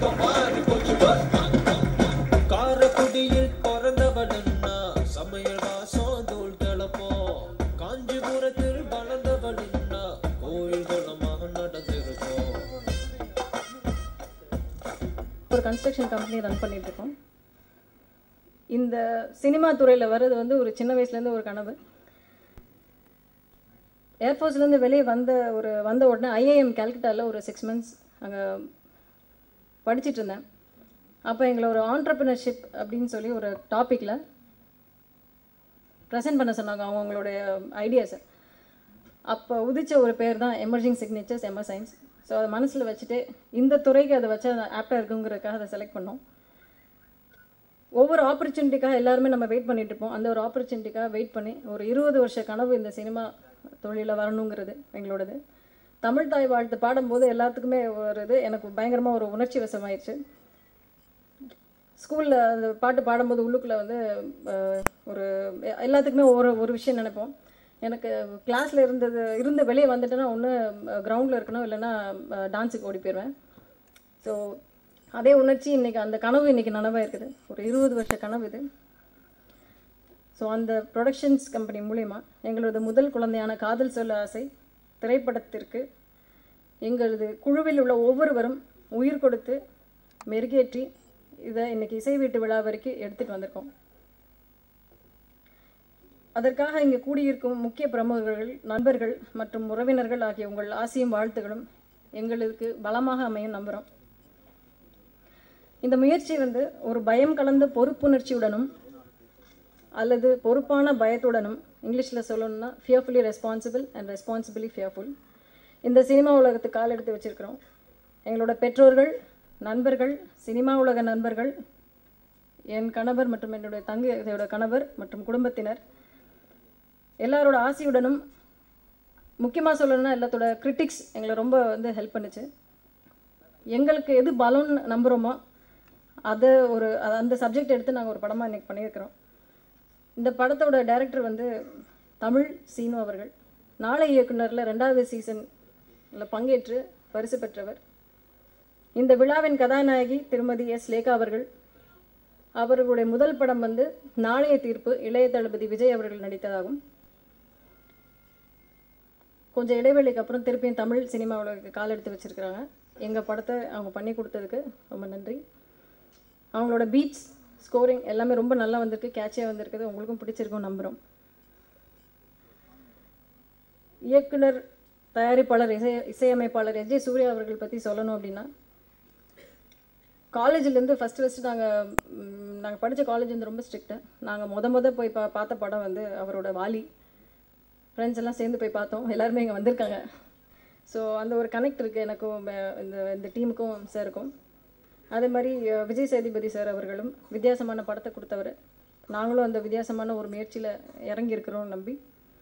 உலகம் மாறி போச்சு காரக்குடியில் பிறந்தவனா சமையல் வாசம் தூள் கிளப்போம் காஞ்சிபுரத்தில் வளர்ந்தவனா கோயில் குளமாக நடந்திருக்கோம் ஒரு கன்ஸ்ட்ரக்ஷன் கம்பெனி ரன் பண்ணிட்டு இருக்கோம் இந்த சினிமா துறையில் வர்றது வந்து ஒரு சின்ன வயசுலேருந்து ஒரு கனவு ஏர்ஃபோர்ஸ்லேருந்து வெளியே வந்த ஒரு வந்த உடனே ஐஏஎம் கல்கட்டாவில் ஒரு சிக்ஸ் மந்த்ஸ் அங்கே படிச்சிட்டு இருந்தேன் அப்போ எங்களை ஒரு ஆண்டர்பிரினர்ஷிப் அப்படின்னு சொல்லி ஒரு டாப்பிக்கில் ப்ரெசென்ட் பண்ண சொன்னாங்க அவங்க அவங்களுடைய ஐடியாஸை அப்போ உதிச்ச ஒரு பேர் தான் emerging signatures MS science so அதை மனசில் வச்சுட்டு இந்த துறைக்கு அதை வச்சா ஆப்டாக இருக்குங்கிறதுக்காக அதை செலக்ட் பண்ணோம் ஒவ்வொரு ஆப்பர்ச்சுனிட்டிக்காக எல்லாருமே நம்ம வெயிட் பண்ணிட்டு இருப்போம் அந்த ஒரு ஆப்பர்ச்சுனிட்டிக்காக வெயிட் பண்ணி ஒரு இருபது வருஷ கனவு இந்த சினிமா தொழிலில் வரணுங்கிறது எங்களோடது தமிழ் தாய் வாழ்த்து பாடும்போது எல்லாத்துக்குமே ஒரு இது எனக்கு பயங்கரமாக ஒரு உணர்ச்சி வசமாயிருச்சு ஸ்கூலில் அந்த பாட்டு பாடும்போது உள்ளுக்குள்ளே வந்து அஹ், ஒரு எல்லாத்துக்குமே ஒரு ஒரு விஷயம் நினைப்போம் எனக்கு கிளாஸில் இருந்தது இருந்து வெளியே வந்துட்டேன்னா ஒன்று கிரவுண்டில் இருக்கணும் இல்லைன்னா டான்ஸுக்கு ஓடி போயிடுவேன் ஸோ அதே உணர்ச்சி இன்றைக்கி அந்த கனவு இன்றைக்கி நனவாக இருக்குது ஒரு இருபது வருஷ கனவு இது ஸோ அந்த ப்ரொடக்ஷன்ஸ் கம்பெனி மூலிமா எங்களது முதல் குழந்தையான காதல் சொல்ல ஆசை திரைப்படத்திற்கு எங்களது குழுவில் உள்ள ஒவ்வொருவரும் உயிர் கொடுத்து மெருகேற்றி இதை இன்னைக்கு இசை வீட்டு விழா வரைக்கும் எடுத்துகிட்டு வந்திருக்கோம் அதற்காக இங்கே கூடியிருக்கும் முக்கிய பிரமுகர்கள் நண்பர்கள் மற்றும் உறவினர்கள் ஆகிய உங்கள் ஆசியும் வாழ்த்துகளும் எங்களுக்கு பலமாக அமையும் நம்புகிறோம் இந்த முயற்சி வந்து ஒரு பயம் கலந்த பொறுப்புணர்ச்சியுடனும் அல்லது பொறுப்பான பயத்துடனும் இங்கிலீஷில் சொல்லணும்னா fearfully responsible and responsibly fearful இந்த சினிமா உலகத்துக்கு கால் எடுத்து வச்சிருக்கிறோம் எங்களோட பெற்றோர்கள் நண்பர்கள் சினிமா உலக நண்பர்கள் என் கணவர் மற்றும் என்னுடைய தங்கையோட கணவர் மற்றும் குடும்பத்தினர் எல்லாரோட ஆசையுடனும் முக்கியமாக சொல்லணும்னா எல்லாத்தோட கிரிட்டிக்ஸ் எங்களை ரொம்ப வந்து ஹெல்ப் பண்ணுச்சு எங்களுக்கு எது பலம்னு நம்புகிறோமோ அதை ஒரு அத- அந்த சப்ஜெக்ட் எடுத்து நாங்கள் ஒரு படமாக இன்னைக்கு பண்ணியிருக்கிறோம் இந்த படத்தோட டைரக்டர் வந்து தமிழ் சீனு அவர்கள் நாளை இயக்குனரில் ரெண்டாவது சீசனில் பங்கேற்று பரிசு பெற்றவர் இந்த விழாவின் கதாநாயகி திருமதி எஸ் லேகா அவர்கள் அவர்களுடைய முதல் படம் வந்து நாளைய தீர்ப்பு இளைய தளபதி விஜய் அவர்கள் நடித்ததாகும் கொஞ்சம் இடைவெளிக்கு அப்புறம் திருப்பியும் தமிழ் சினிமாவில் கால் எடுத்து வச்சிருக்கிறாங்க எங்கள் படத்தை அவங்க பண்ணி கொடுத்ததுக்கு ரொம்ப நன்றி அவங்களோட பீட்ஸ் ஸ்கோரிங் எல்லாமே ரொம்ப நல்லா வந்திருக்கு கேட்சியாக வந்திருக்குது உங்களுக்கும் பிடிச்சிருக்கும் நம்புகிறோம் இயக்குனர் தயாரிப்பாளர் இசை இசையமைப்பாளர் எஸ் ஜே சூர்யா அவர்கள் பற்றி சொல்லணும் அப்படின்னா காலேஜ்லேருந்து ஃபஸ்ட்டு ஃபஸ்ட்டு நாங்கள் நாங்கள் படித்த காலேஜ் வந்து ரொம்ப ஸ்ட்ரிக்ட்டு நாங்கள் முத முத போய் பா பார்த்த படம் வந்து அவரோட வாலி ஃப்ரெண்ட்ஸ் எல்லாம் சேர்ந்து போய் பார்த்தோம் எல்லாருமே இங்கே வந்திருக்காங்க ஸோ அந்த ஒரு கனெக்ட் இருக்குது எனக்கும் அஹ், இந்த இந்த டீமுக்கும் சாருக்கும் அதே மாதிரி அஹ், விஜய் சேதுபதி சார் அவர்களும் வித்தியாசமான படத்தை கொடுத்தவர் நாங்களும் அந்த வித்தியாசமான ஒரு முயற்சியில் இறங்கி இருக்கிறோம் நம்பி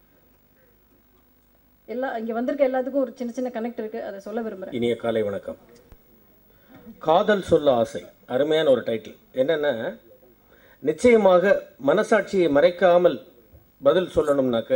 எல்லா இங்கே வந்திருக்க எல்லாத்துக்கும் ஒரு சின்ன சின்ன கனெக்ட் இருக்குது அதை சொல்ல விரும்புகிறேன் இனிய காலை வணக்கம் காதல் சொல்ல ஆசை அருமையான ஒரு டைட்டில் என்னென்னா நிச்சயமாக மனசாட்சியை மறைக்காமல் பதில் சொல்லணும்னாக்க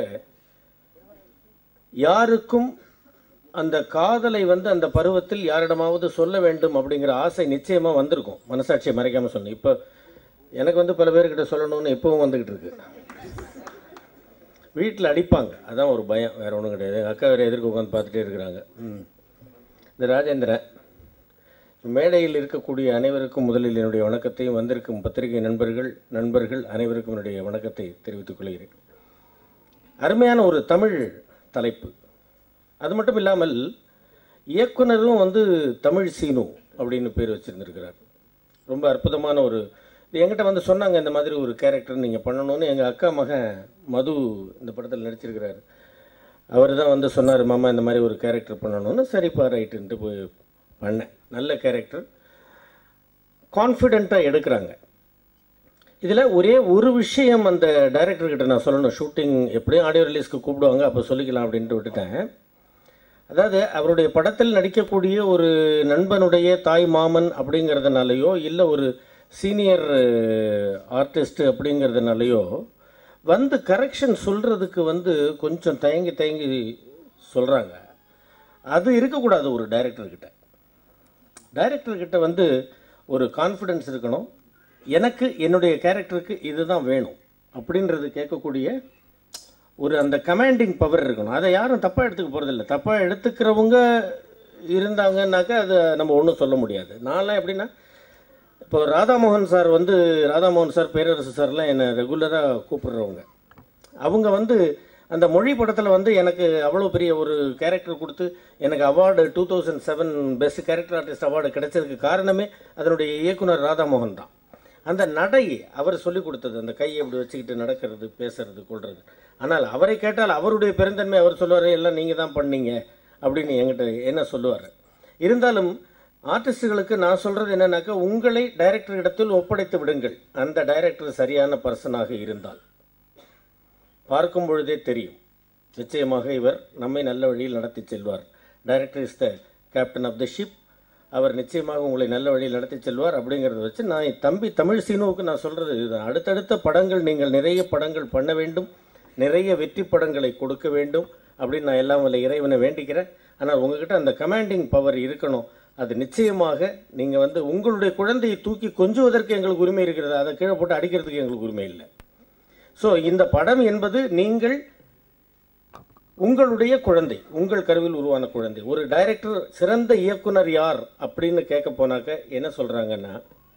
யாருக்கும் அந்த காதலை வந்து அந்த பருவத்தில் யாரிடமாவது சொல்ல வேண்டும் அப்படிங்கிற ஆசை நிச்சயமாக வந்திருக்கும் மனசாட்சியை மறைக்காமல் சொல்லணும் இப்போ எனக்கு வந்து பல பேர்கிட்ட சொல்லணும்னு இப்போவும் வந்துக்கிட்டு இருக்கு வீட்டில் அடிப்பாங்க அதான் ஒரு பயம் வேறு ஒன்றும் கிடையாது எங்கள் அக்கா வேறு எதிர்க்க உட்காந்து பார்த்துட்டே இருக்கிறாங்க ம் இந்த ராஜேந்திரன் மேடையில் இருக்கக்கூடிய அனைவருக்கும் முதலில் என்னுடைய வணக்கத்தையும் வந்திருக்கும் பத்திரிகை நண்பர்கள் நண்பர்கள் அனைவருக்கும் என்னுடைய வணக்கத்தை தெரிவித்துக் கொள்கிறேன் அருமையான ஒரு தமிழ் தலைப்பு அது மட்டும் இல்லாமல் இயக்குனரும் வந்து தமிழ் சீனு அப்படின்னு பேர் வச்சுருந்துருக்கிறார் ரொம்ப அற்புதமான ஒரு இது என்கிட்ட வந்து சொன்னாங்க இந்த மாதிரி ஒரு கேரக்டர் நீங்கள் பண்ணணும்னு எங்கள் அக்கா மகன் மது இந்த படத்தில் நடிச்சிருக்கிறாரு அவர் தான் வந்து சொன்னார் மாமா இந்த மாதிரி ஒரு கேரக்டர் பண்ணணும்னு சரிப்பா ரைட்டுன்ட்டு போய் பண்ணேன் நல்ல கேரக்டர் கான்ஃபிடெண்ட்டாக எடுக்கிறாங்க இதில் ஒரே ஒரு விஷயம் அந்த டைரக்டர் கிட்ட நான் சொல்லணும் ஷூட்டிங் எப்படியும் ஆடியோ ரிலீஸ்க்கு கூப்பிடுவாங்க அப்போ சொல்லிக்கலாம் அப்படின்ட்டு விட்டுட்டேன் அதாவது அவருடைய படத்தில் நடிக்கக்கூடிய ஒரு நண்பனுடைய தாய் மாமன் அப்படிங்கிறதுனாலையோ இல்லை ஒரு சீனியர் ஆர்டிஸ்ட் அப்படிங்கிறதுனாலையோ வந்து கரெக்ஷன் சொல்கிறதுக்கு வந்து கொஞ்சம் தயங்கி தயங்கி சொல்கிறாங்க அது இருக்கக்கூடாது ஒரு டைரக்டர்கிட்ட டைரக்டர்கிட்ட வந்து ஒரு கான்ஃபிடென்ஸ் இருக்கணும் எனக்கு என்னுடைய கேரக்டருக்கு இதுதான் வேணும் அப்படின்றது கேட்கக்கூடிய ஒரு அந்த கமாண்டிங் பவர் இருக்கணும் அதை யாரும் தப்பாக எடுத்துக்க போகிறதில்ல தப்பாக எடுத்துக்கிறவங்க இருந்தாங்கன்னாக்கா அதை நம்ம ஒன்றும் சொல்ல முடியாது நான்லாம் எப்படின்னா இப்போ ராதாமோகன் சார் வந்து ராதாமோகன் சார் பேரரசு சார்லாம் என்னை ரெகுலராக கூப்பிடுறவங்க அவங்க வந்து அந்த மொழி படத்தில் வந்து எனக்கு அவ்வளோ பெரிய ஒரு கேரக்டர் கொடுத்து எனக்கு award two thousand seven best character artist award கிடைச்சதுக்கு காரணமே அதனுடைய இயக்குனர் ராதாமோகன் தான் அந்த நடை அவர் சொல்லி கொடுத்தது அந்த கையை இப்படி வச்சுக்கிட்டு நடக்கிறது பேசுறது கொள்வது ஆனால் அவரை கேட்டால் அவருடைய பெருந்தன்மை அவர் சொல்லுவார் எல்லாம் நீங்கள் தான் பண்ணீங்க அப்படின்னு என்கிட்ட என்ன சொல்லுவார் இருந்தாலும் ஆர்டிஸ்ட்டுகளுக்கு நான் சொல்கிறது என்னன்னாக்கா உங்களை டைரக்டர் இடத்தில் ஒப்படைத்து விடுங்கள் அந்த டைரக்டர் சரியான பர்சனாக இருந்தால் பார்க்கும் பொழுதே தெரியும் நிச்சயமாக இவர் நம்மை நல்ல வழியில் நடத்தி செல்வார் director is the captain of the ship அவர் நிச்சயமாக உங்களை நல்ல வழியில் நடத்தி செல்வார் அப்படிங்கிறத வச்சு நான் என் தம்பி தமிழ் சீனுவுக்கு நான் சொல்கிறது இதுதான் அடுத்தடுத்த படங்கள் நீங்கள் நிறைய படங்கள் பண்ண வேண்டும் நிறைய வெற்றி படங்களை கொடுக்க வேண்டும் அப்படின்னு நான் எல்லாம் வல்ல இறைவனை வேண்டிக்கிறேன் ஆனால் உங்ககிட்ட அந்த கமாண்டிங் பவர் இருக்கணும் அது நிச்சயமாக நீங்கள் வந்து உங்களுடைய குழந்தையை தூக்கி கொஞ்சுவதற்கு எங்களுக்கு உரிமை இருக்கிறது அதை கீழே போட்டு அடிக்கிறதுக்கு எங்களுக்கு உரிமை இல்லை ஸோ இந்த படம் என்பது நீங்கள் உங்களுடைய குழந்தை உங்கள் கருவில் உருவான குழந்தை ஒரு டைரக்டர் சிறந்த இயக்குனர் யார் அப்படின்னு கேட்க போனாக்க என்ன சொல்றாங்கன்னா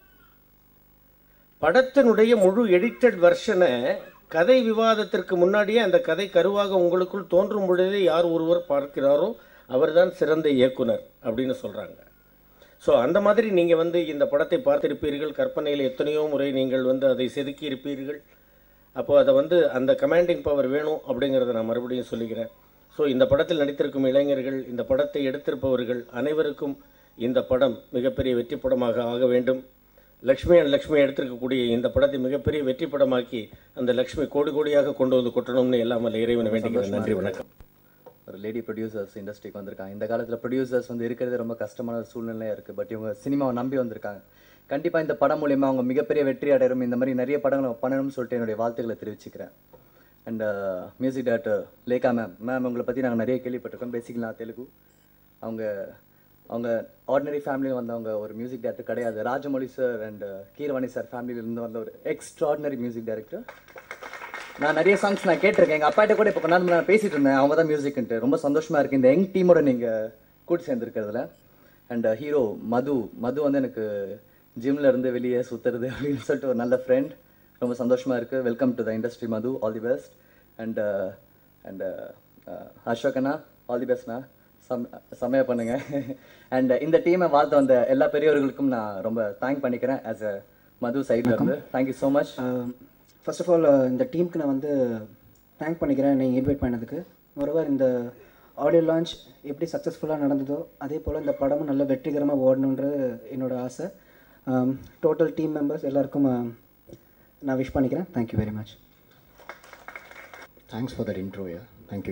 படத்தினுடைய முழு எடிட்டட் வெர்ஷனை கதை விவாதத்திற்கு முன்னாடியே அந்த கதை கருவாக உங்களுக்குள் தோன்றும் பொழுதே யார் ஒருவர் பார்க்கிறாரோ அவர்தான் சிறந்த இயக்குனர் அப்படின்னு சொல்றாங்க ஸோ அந்த மாதிரி நீங்கள் வந்து இந்த படத்தை பார்த்திருப்பீர்கள் கற்பனையில் எத்தனையோ முறை நீங்கள் வந்து அதை செதுக்கி இருப்பீர்கள் அப்போ அதை வந்து அந்த கமாண்டிங் பவர் வேணும் அப்படிங்கிறத நான் மறுபடியும் சொல்லிக்கிறேன் ஸோ இந்த படத்தில் நடித்திருக்கும் இளைஞர்கள் இந்த படத்தை எடுத்திருப்பவர்கள் அனைவருக்கும் இந்த படம் மிகப்பெரிய வெற்றி படமாக ஆக வேண்டும் லக்ஷ்மி அண்ட் லக்ஷ்மி எடுத்திருக்கக்கூடிய இந்த படத்தை மிகப்பெரிய வெற்றி படமாக்கி அந்த லக்ஷ்மி கோடி கோடியாக கொண்டு வந்து கொட்டணும்னு எல்லாம் வல்ல இறைவனை வேண்டிக்கிறேன் நன்றி வணக்கம் ஒரு லேடி ப்ரொடியூசர்ஸ் இண்டஸ்ட்ரிக்கு வந்திருக்காங்க இந்த காலத்தில் ப்ரொடியூசர்ஸ் வந்து இருக்கிறது ரொம்ப கஷ்டமான ஒரு சூழ்நிலையாக இருக்குது பட் இவங்க சினிமாவை நம்பி வந்திருக்காங்க கண்டிப்பாக இந்த படம் மூலியமா அவங்க மிகப்பெரிய வெற்றி அடையும் இந்த மாதிரி நிறைய படங்களை பண்ணணும்னு சொல்லிட்டு என்னுடைய வாழ்த்துக்களை தெரிவிச்சுக்கிறேன் and music director Lekha ma'am ma'am உங்களை பற்றி நாங்கள் நிறைய கேள்விப்பட்டிருக்கோம் பேசிக்கலி நான் தெலுங்கு அவங்க அவங்க ஆர்டினரி ஃபேமிலியில் வந்தவங்க ஒரு மியூசிக் டேரக்டர் கிடையாது Rajamouli sir and Keeravani sir ஃபேமிலியிலேருந்து வந்த ஒரு எக்ஸ்ட்ராடினரி மியூசிக் டைரக்டர் நான் நிறைய சாங்ஸ் நான் கேட்டிருக்கேன் எங்கள் அப்பாட்ட கூட இப்போ கொஞ்ச நேரம் நான் பேசிட்டு இருந்தேன் அவங்க தான் மியூசிக்ன்ட்டு ரொம்ப சந்தோஷமா இருக்கு இந்த யங் டீமோட நீங்கள் கூட்டி சேர்ந்துருக்கிறதுல அண்ட் ஹீரோ மது மது வந்து எனக்கு ஜிம்ல இருந்து வெளியே சுத்துறது அப்படின்னு சொல்லிட்டு ஒரு நல்ல ஃப்ரெண்ட் ரொம்ப சந்தோஷமா இருக்கு welcome to the industry Madhu all the best and and அசோகண்ணா ஆல் தி பெஸ்ட்ண்ணா சம் செம்மையாக பண்ணுங்க அண்ட் இந்த டீமை வாழ்த்து வந்த எல்லா பெரியவர்களுக்கும் நான் ரொம்ப தேங்க் பண்ணிக்கிறேன் ஆஸ் அ மது சைட்ல இருந்து thank you so much first of all இந்த டீமுக்கு நான் வந்து தேங்க் பண்ணிக்கிறேன் நீங்கள் இன்வைட் பண்ணதுக்கு ஒருவர் இந்த ஆடியோ லான்ச் எப்படி சக்ஸஸ்ஃபுல்லாக நடந்ததோ அதே போல் இந்த படமும் நல்ல வெற்றிகரமாக ஓடணுன்றது என்னோட ஆசை டோட்டல் டீம் மெம்பர்ஸ் எல்லாருக்கும் uh, நான் விஷ் பண்ணிக்கிறேன் thank you very much thanks for that intro yeah thank you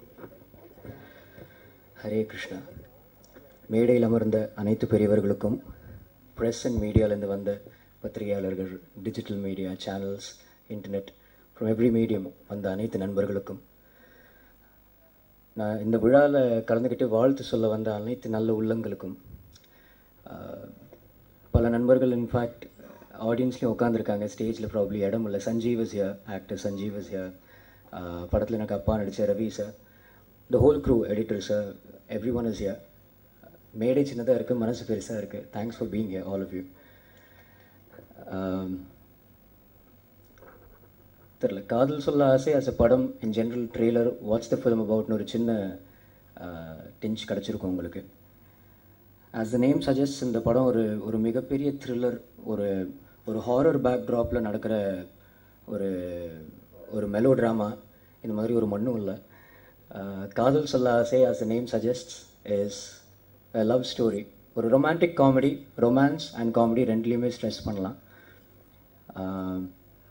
Hare Krishna மேடையில் அமர்ந்த அனைத்து பெரியவர்களுக்கும் ப்ரெஸ் அண்ட் மீடியாவிலேருந்து வந்த பத்திரிகையாளர்கள் digital media channels internet from every medium வந்த அனைத்து நண்பர்களுக்கும் நான் இந்த விழாவில் கலந்துக்கிட்டு வாழ்த்து சொல்ல வந்த அனைத்து நல்ல உள்ளங்களுக்கும் ஆஹ், பல நண்பர்கள் இன்ஃபேக்ட் ஆடியன்ஸ்லேயும் உட்காந்துருக்காங்க ஸ்டேஜில் ப்ராப்ளி இடம் இல்லை Sanjeev is here actor Sanjeev is here படத்தில் எனக்கு அப்பா நடித்த Ravi sir the whole crew editor sir everyone is here மேடை சின்னதாக இருக்குது மனசு பெருசாக இருக்குது thanks for being here all of you தெரில காதல் சொல்ல ஆசை as a படம் in general trailer watch the film அபவுட்னு ஒரு சின்ன டிஞ்ச் கிடச்சிருக்கும் உங்களுக்கு ஆஸ் த நேம் சஜஸ்ட் இந்த படம் ஒரு ஒரு மிகப்பெரிய த்ரில்லர் ஒரு ஒரு ஹாரர் பேக்ட்ராப்பில் நடக்கிற ஒரு ஒரு மெலோ ட்ராமா இந்த மாதிரி ஒரு மண்ணும் இல்லை Kadhal Solla Aasai as the name suggest is love story ஒரு romantic comedy romance and comedy ரெண்டுலேயுமே ஸ்ட்ரெஸ் பண்ணலாம் ஆஹ்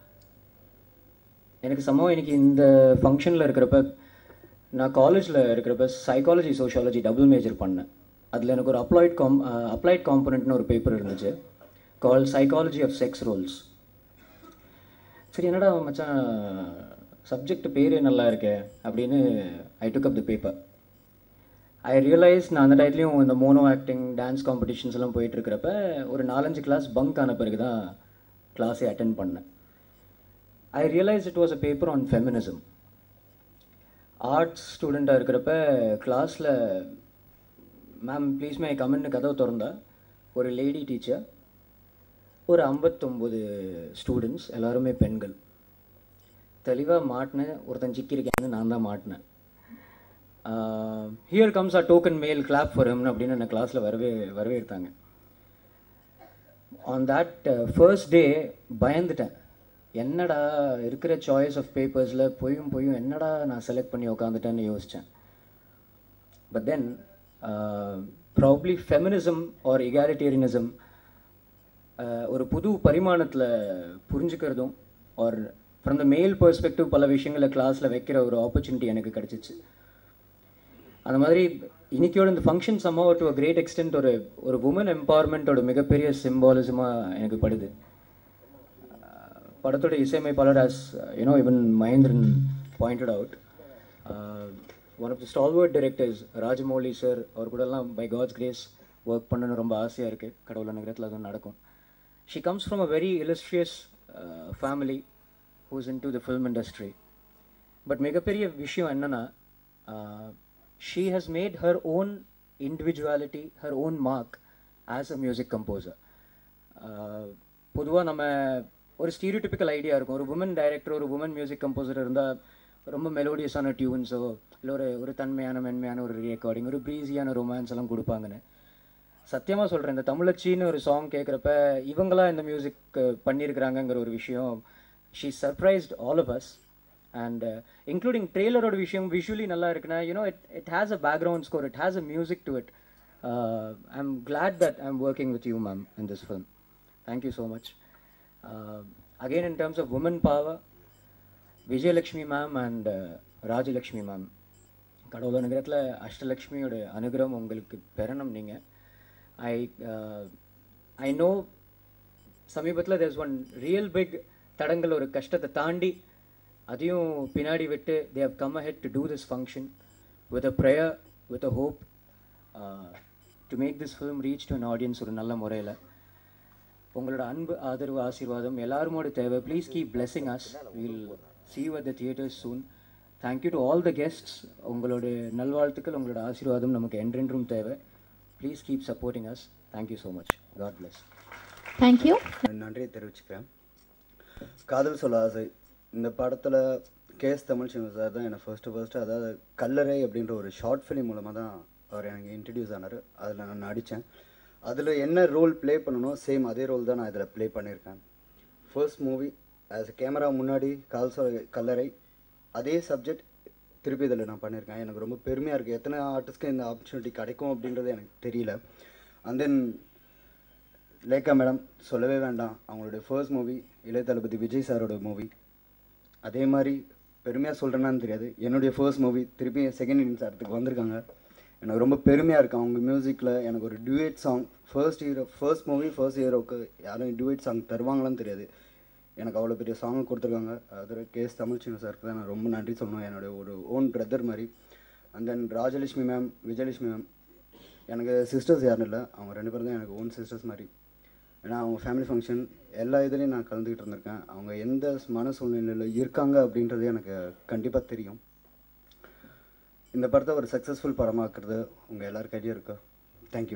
எனக்கு சம்பவம் இன்னைக்கு இந்த ஃபங்க்ஷனில் இருக்கிறப்ப நான் காலேஜில் இருக்கிறப்ப சைக்காலஜி சோஷியாலஜி டபுள் மேஜர் பண்ணேன் அதில் எனக்கு ஒரு அப்ளாய்ட் காம் அப்ளைட் காம்பனண்ட்னு ஒரு பேப்பர் இருந்துச்சு call psychology of sex roles சரி என்னடா மச்சான் சப்ஜெக்ட் பேரே நல்லா இருக்கே அப்படின்னு ஐ டுக் அப் த பேப்பர் ஐ ரியலைஸ் நான் அந்த டயத்துலையும் இந்த மோனோ ஆக்டிங் டான்ஸ் காம்படிஷன்ஸ் எல்லாம் போயிட்டு இருக்கிறப்ப ஒரு நாலஞ்சு கிளாஸ் பங்க் ஆன பிறகு தான் கிளாஸே அட்டென்ட் பண்ணேன் I realize it was a paper on feminism arts ஸ்டூடெண்ட்டாக இருக்கிறப்ப கிளாஸில் மேம் ப்ளீஸ் மே கமெண்ட் கதவை திறந்தா ஒரு லேடி டீச்சர் ஒரு ஐம்பத்தொம்போது ஸ்டூடெண்ட்ஸ் எல்லாருமே பெண்கள் தெளிவாக மாட்டினேன் ஒருத்தன் சிக்கியிருக்கேன்னு நான் தான் மாட்டினேன் here comes a token male clap for ஹிம்னு அப்படின்னு என்ன கிளாஸில் வரவே வரவேற்றாங்க ஆன் தட் ஃபர்ஸ்ட் டே பயந்துட்டேன் என்னடா இருக்கிற சாய்ஸ் ஆஃப் பேப்பர்ஸில் பொய்யும் பொய்யும் என்னடா நான் செலக்ட் பண்ணி உட்காந்துட்டேன்னு யோசித்தேன் but then probably feminism or egalitarianism ஒரு புது பரிமாணத்தில் புரிஞ்சுக்கிறதும் ஆர் ஃப்ரம் த மேல் பெர்ஸ்பெக்டிவ் பல விஷயங்களை கிளாஸில் வைக்கிற ஒரு ஆப்பர்ச்சுனிட்டி எனக்கு கிடச்சிச்சு அந்த மாதிரி இன்னைக்கோட இந்த ஃபங்க்ஷன் சம்மாவ் டு அ கிரேட் எக்ஸ்டென்ட் ஒரு ஒரு உமன் எம்பவர்மெண்ட்டோட மிகப்பெரிய சிம்பாலிசமாக எனக்கு படுது அஹ் படத்தோட இசையமைப்பாளர் ஆஸ் யூனோ இவன் Mahendran pointed out one of the stalwart directors Rajamouli sir அவர் கூடலாம் பை காட்ஸ் கிரேஸ் ஒர்க் பண்ணணும்னு ரொம்ப ஆசையாக இருக்குது கடவுள் நகரத்தில் அதுவும் நடக்கும் she comes from a very illustrious family whose in to the film industry but மிகப்பெரிய விஷயம் என்னன்னா she has made her own individuality her own mark as a music composer பொதுவாக நம்ம ஒரு ஸ்டீரியோடிபிக்கல் ஐடியா இருக்கும் ஒரு உமன் டைரக்டர் ஒரு woman music composer இருந்தால் ரொம்ப மெலோடியஸான டியூன்ஸோ இல்லை ஒரு ஒரு தன்மையான மென்மையான ஒரு ரெக்கார்டிங் ஒரு ப்ரீஸியான ரொமான்ஸ் எல்லாம் கொடுப்பாங்கன்னு சத்தியமாக சொல்கிறேன் இந்த தமிழச்சின்னு ஒரு சாங் கேட்குறப்ப இவங்களா இந்த மியூசிக் பண்ணியிருக்கிறாங்கங்கிற ஒரு விஷயம் she surprised all of us and including ட்ரெய்லரோட விஷயம் விஷுவலி நல்லா இருக்குன்னா you know it it has a background score it has a music to it I am glad that I am working with you ma'am in this film thank you so much again in terms of woman power Vijayalakshmi ma'am and Rajalakshmi ma'am கடவுள் நகரத்தில் அஷ்டலக்ஷ்மியோட அனுகிரகம் உங்களுக்கு பெறணும் நீங்கள் I I know சமீபத்தில் there's one real big தடங்கள் ஒரு கஷ்டத்தை தாண்டி அதையும் பின்னாடி விட்டு they have come ahead to to this function with a prayer with a hope to make this film reach to an audience ஒரு நல்ல முறையில் உங்களோட அன்பு ஆதரவு ஆசீர்வாதம் எல்லாருமோட தேவை please keep blessing us will see you at the theaters soon thank you to all the guests உங்களோட நல்வாழ்த்துக்கள் உங்களோட ஆசீர்வாதம் நமக்கு என்றென்றும் தேவை please keep supporting us thank you so much God bless Thank you. நன்றியை தெரிவிச்சுக்கிறேன் காதல் சொல்ல ஆசை இந்த படத்தில் கேஎஸ் தமிழ்ச்சிவன் சார் தான் என்னை ஃபர்ஸ்ட்டு ஃபர்ஸ்ட்டு அதாவது கல்லறை அப்படின்ற ஒரு ஷார்ட் ஃபிலிம் மூலமாக தான் அவர் எனக்கு இன்ட்ரடியூஸ் ஆனார் அதில் நான் நடித்தேன் அதில் என்ன ரோல் ப்ளே பண்ணணும் சேம் அதே ரோல் தான் நான் இதில் ப்ளே பண்ணியிருக்கேன் ஃபர்ஸ்ட் மூவி ஆஸ் கேமரா முன்னாடி கால் சொல்ல கல்லறை அதே சப்ஜெக்ட் திருப்பி இதில் நான் பண்ணியிருக்கேன் எனக்கு ரொம்ப பெருமையாக இருக்குது எத்தனை ஆர்டிஸ்ட்க்கு இந்த ஆப்பர்ச்சுனிட்டி கிடைக்கும் அப்படின்றது எனக்கு தெரியல அண்ட் தென் லேக்கா மேடம் சொல்லவே வேண்டாம் அவங்களுடைய ஃபர்ஸ்ட் மூவி இளைய தளபதி விஜய் சாரோட மூவி அதே மாதிரி பெருமையாக சொல்கிறேன்னான்னு தெரியாது என்னுடைய ஃபர்ஸ்ட் மூவி திருப்பி செகண்ட் இன்னிங்ஸ் இடத்துக்கு வந்திருக்காங்க எனக்கு ரொம்ப பெருமையாக இருக்கு அவங்க மியூசிக்கில் எனக்கு ஒரு duet song first hero first movie first ஹீரோக்கு யாரும் டுவேட் சாங் தருவாங்களான்னு தெரியாது எனக்கு அவ்வளோ பெரிய சாங் கொடுத்துருக்காங்க அதில் கேஎஸ் தமிழ்ச்சிங்க சாருக்கு தான் நான் ரொம்ப நன்றி சொல்லணும் என்னுடைய ஒரு ஓன் பிரதர் மாதிரி and then Rajalakshmi ma'am Vijayalakshmi ma'am எனக்கு சிஸ்டர்ஸ் யாரும் இல்லை அவங்க ரெண்டு பேரும் தான் எனக்கு ஓன் சிஸ்டர்ஸ் மாதிரி ஏன்னா அவங்க ஃபேமிலி ஃபங்க்ஷன் எல்லா இதுலேயும் நான் கலந்துக்கிட்டு இருந்திருக்கேன் அவங்க எந்த மன சூழ்நிலையில் இருக்காங்க அப்படின்றது எனக்கு கண்டிப்பாக தெரியும் இந்த படத்தை ஒரு சக்ஸஸ்ஃபுல் படமாக்குறது உங்கள் எல்லார் கையிலையும் இருக்கு thank you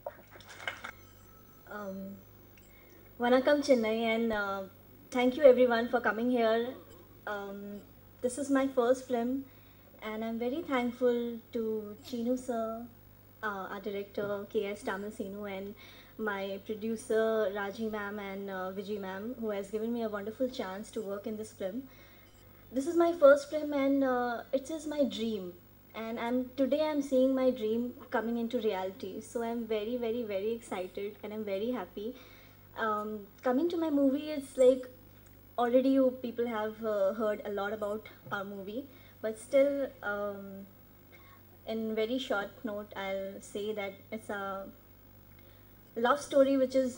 Um, Vanakkam Chennai and uh, thank you everyone for coming here. Um, this is my first film and I'm very thankful to Chinu sir, uh, our director K.S. Tamil Sinu and my producer Raji ma'am and uh, Vijay ma'am who has given me a wonderful chance to work in this film. This is my first film and uh, it is my dream and I'm today I'm seeing my dream coming into reality. So I'm very, very, very excited and I'm very happy. Um, coming to my movie, it's like already you people have uh, heard a lot about our movie, but still, um, in very short note, I'll say that it's a love story which is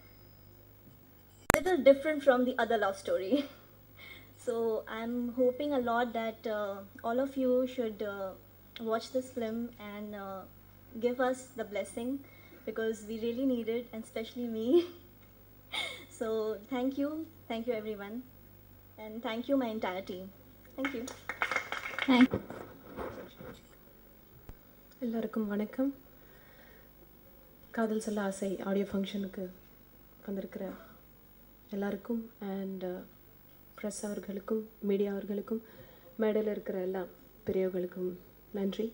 a little different from the other love story. so I'm hoping a lot that uh, all of you should uh, watch this film and uh, give us the blessing because we really need it, and especially me. so thank you, thank you everyone, and thank you my entire team. Thank you. Thank எல்லாருக்கும் வணக்கம் காதல் சொல்ல ஆசை audio ஃபங்க்ஷனுக்கு வந்திருக்கிற எல்லாருக்கும் and press அவர்களுக்கும் media அவர்களுக்கும் மேடையில் இருக்கிற எல்லா பெரியவர்களுக்கும் நன்றி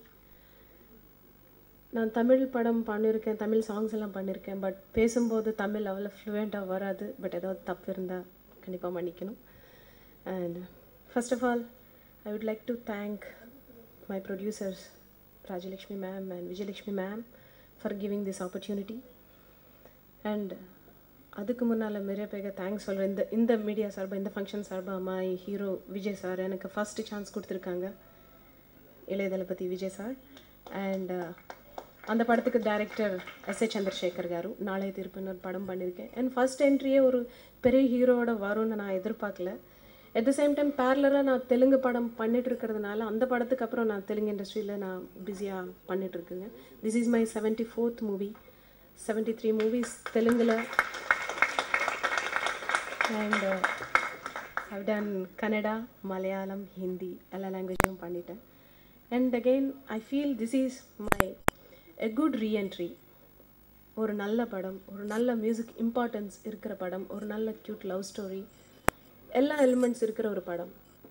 நான் தமிழ் படம் பண்ணியிருக்கேன் தமிழ் சாங்ஸ் எல்லாம் பண்ணியிருக்கேன் பட் பேசும்போது தமிழ் அவ்வளோ ஃப்ளூயண்ட்டாக வராது பட் ஏதாவது தப்பு இருந்தால் கண்டிப்பாக மன்னிக்கணும் and first of all I would like to thank my producers Rajalakshmi ma'am and Vijayalakshmi ma'am for giving this opportunity. And அதுக்கு முன்னால் நிறைய பேருக்கு தேங்க்ஸ் சொல்கிறேன் இந்த இந்த மீடியா சார்பாக இந்த ஃபங்க்ஷன் சார்பாக மை ஹீரோ விஜய் சார் எனக்கு ஃபஸ்ட்டு சான்ஸ் கொடுத்துருக்காங்க இளைய தளபதி விஜய் சார் அண்ட் அந்த படத்துக்கு director S A Chandrasekhar garu நாளைய திருப்பின்னு ஒரு படம் பண்ணியிருக்கேன் அண்ட் ஃபர்ஸ்ட் என்ட்ரியே ஒரு பெரிய ஹீரோவோட வரும்னு நான் எதிர்பார்க்கல அட் த சேம் டைம் பேரலராக நான் தெலுங்கு படம் பண்ணிட்டு இருக்கிறதுனால அந்த படத்துக்கு அப்புறம் நான் தெலுங்கு இண்டஸ்ட்ரியில் நான் பிஸியாக பண்ணிட்டு இருக்கேங்க this is my seventy fourth movie seventy three movies தெலுங்கில் and I've done Kannada Malayalam Hindi எல்லா லாங்குவேஜும் பண்ணிட்டேன் and again I feel this is my a good reentry ஒரு நல்ல படம் ஒரு நல்ல மியூசிக் இம்பார்ட்டன்ஸ் இருக்கிற படம் ஒரு நல்ல க்யூட் லவ் ஸ்டோரி எல்லா எலிமெண்ட்ஸ் இருக்கிற ஒரு படம்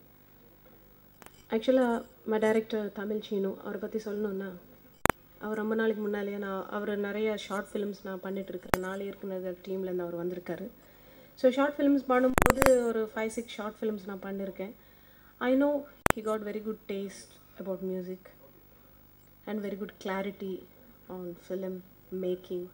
ஆக்சுவலாக மை டைரக்டர் தமிழ் சீனு அவரை பற்றி சொல்லணுன்னா அவர் ரொம்ப நாளைக்கு முன்னாலேயே நான் அவர் நிறைய ஷார்ட் ஃபிலிம்ஸ் நான் பண்ணிட்டு இருக்கிறேன் நாலு இயக்குனர் டீம்லேருந்து அவர் வந்திருக்காரு ஸோ ஷார்ட் ஃபிலிம்ஸ் பண்ணும்போது ஒரு ஃபைவ் சிக்ஸ் ஷார்ட் ஃபிலிம்ஸ் நான் பண்ணியிருக்கேன் I know he got very good taste about music and very good clarity on film making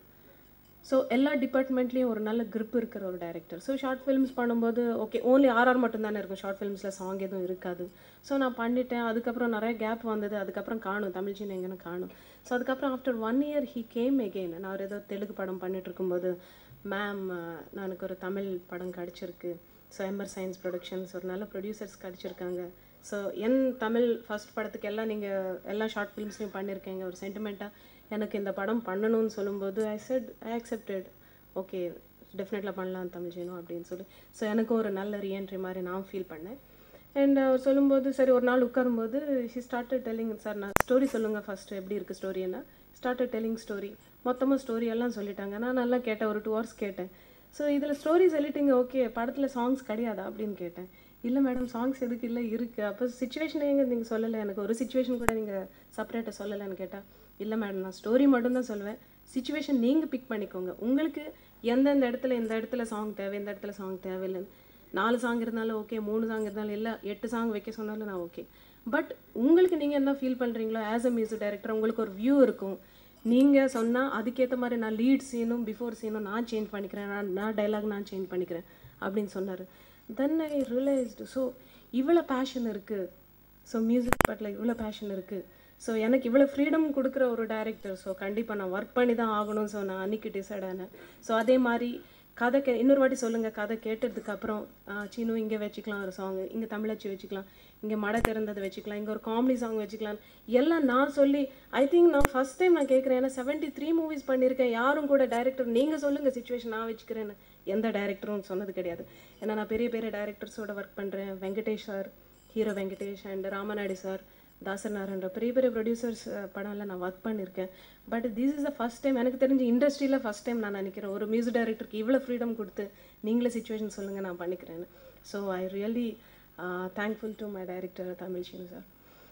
so எல்லா டிபார்ட்மெண்ட்லேயும் ஒரு நல்ல grip இருக்கிற ஒரு டைரக்டர் ஸோ ஷார்ட் ஃபிலிம்ஸ் பண்ணும்போது ஓகே ஓன்லி ஆர்ஆர் மட்டும் தானே இருக்கும் ஷார்ட் ஃபிலிம்ஸில் சாங் எதுவும் இருக்காது ஸோ நான் பண்ணிட்டேன் அதுக்கப்புறம் நிறைய கேப் வந்தது அதுக்கப்புறம் காணும் தமிழ் சின்ன எங்கன்னு காணும் ஸோ அதுக்கப்புறம் after one year he came again நான் ஒரு ஏதோ தெலுங்கு படம் பண்ணிட்டு இருக்கும்போது மேம் நான் எனக்கு ஒரு தமிழ் படம் கிடச்சிருக்கு ஸோ எம்பர் சயின்ஸ் ப்ரொடக்ஷன்ஸ் ஒரு நல்ல ப்ரொடியூசர்ஸ் கிடச்சிருக்காங்க ஸோ என் தமிழ் ஃபர்ஸ்ட் படத்துக்கு எல்லாம் நீங்கள் எல்லா ஷார்ட் ஃபிலிம்ஸ்லையும் பண்ணியிருக்கீங்க ஒரு சென்டிமெண்ட்டாக எனக்கு இந்த படம் பண்ணணும்னு சொல்லும்போது I said I accepted okay டெஃபினெட்லாக பண்ணலாம் தமிழ் செய்யணும் அப்படின்னு சொல்லி ஸோ எனக்கும் ஒரு நல்ல ரீஎன்ட்ரி மாதிரி நான் ஃபீல் பண்ணேன் அண்ட் அவர் சொல்லும்போது சரி ஒரு நாள் உட்காரும்போது ஷி ஸ்டார்டட் டெல்லிங் சார் நான் ஸ்டோரி சொல்லுங்கள் ஃபஸ்ட்டு எப்படி இருக்குது ஸ்டோரின்னா ஸ்டார்டட் டெல்லிங் ஸ்டோரி மொத்தமாக ஸ்டோரி எல்லாம் சொல்லிட்டாங்க நான் நல்லா கேட்டேன் ஒரு டூ ஹவர்ஸ் கேட்டேன் ஸோ இதில் ஸ்டோரி சொல்லிட்டீங்க ஓகே படத்தில் சாங்ஸ் கிடையாதா அப்படின்னு கேட்டேன் இல்லை மேடம் சாங்ஸ் எதுக்கு இல்லை இருக்குது அப்போ சுச்சுவேஷன் எங்க நீங்கள் சொல்லலை எனக்கு ஒரு சுச்சுவேஷன் கூட நீங்கள் செப்பரேட்டாக சொல்லலைன்னு கேட்டால் இல்லை மேடம் நான் ஸ்டோரி மட்டும்தான் சொல்லுவேன் சுச்சுவேஷன் நீங்கள் பிக் பண்ணிக்கோங்க உங்களுக்கு எந்தெந்த இடத்துல இந்த இடத்துல சாங் தேவை இந்த இடத்துல சாங் தேவையில்லைன்னு நாலு சாங் இருந்தாலும் ஓகே மூணு சாங் இருந்தாலும் இல்லை எட்டு சாங் வைக்க சொன்னாலும் நான் ஓகே பட் உங்களுக்கு நீங்கள் என்ன ஃபீல் பண்ணுறீங்களோ ஆஸ் அ மியூசிக் டைரக்டர் உங்களுக்கு ஒரு வியூ இருக்கும் நீங்கள் சொன்னால் அதுக்கேற்ற மாதிரி நான் லீட் சீனும் பிஃபோர் சீனும் நான் சேஞ்ச் பண்ணிக்கிறேன் நான் நான் டைலாக் நான் சேஞ்ச் பண்ணிக்கிறேன் அப்படின்னு சொன்னார் தென் ஐ ரியலைஸ்டு ஸோ இவ்வளோ பேஷன் இருக்குது ஸோ மியூசிக் பட்டில் இவ்வளோ பேஷன் இருக்குது ஸோ எனக்கு இவ்வளோ ஃப்ரீடம் கொடுக்குற ஒரு டைரக்டர் ஸோ கண்டிப்பாக நான் ஒர்க் பண்ணி தான் ஆகணும் ஸோ நான் அன்னைக்கு டிசைட் ஆனேன் ஸோ அதே மாதிரி கதை கே இன்னொரு வாட்டி சொல்லுங்கள் கதை கேட்டதுக்கு அப்புறம் சீனு இங்கே வச்சுக்கலாம் ஒரு சாங் இங்கே தமிழச்சி வச்சுக்கலாம் இங்கே மடை திறந்தது வச்சுக்கலாம் இங்கே ஒரு காமெடி சாங் வச்சுக்கலாம் எல்லாம் நான் சொல்லி ஐ திங்க் நான் ஃபஸ்ட் டைம் நான் கேட்குறேன் ஏன்னா செவன்ட்டி த்ரீ மூவிஸ் பண்ணியிருக்கேன் யாரும் கூட டைரக்டர் நீங்கள் சொல்லுங்கள் சுச்சுவேஷன் நான் வச்சுக்கிறேன்னு எந்த டைரக்டரும் சொன்னது கிடையாது ஏன்னா நான் பெரிய பெரிய டைரக்டர்ஸோட ஒர்க் பண்ணுறேன் Venkatesh sir hero Venkatesh and Ramanaidu sir Dasari Narayana பெரிய பெரிய ப்ரொடியூசர்ஸ் படம்லாம் நான் ஒர்க் பண்ணியிருக்கேன் but this is the first time எனக்கு தெரிஞ்ச இண்டஸ்ட்ரியில் ஃபஸ்ட் டைம் நான் நினைக்கிறேன் ஒரு மியூசிக் டைரக்டருக்கு இவ்வளோ ஃப்ரீடம் கொடுத்து நீங்களே சுச்சுவேஷன் சொல்லுங்கள் நான் பண்ணிக்கிறேன்னு so I really thankful to my director Tamil Seenu sir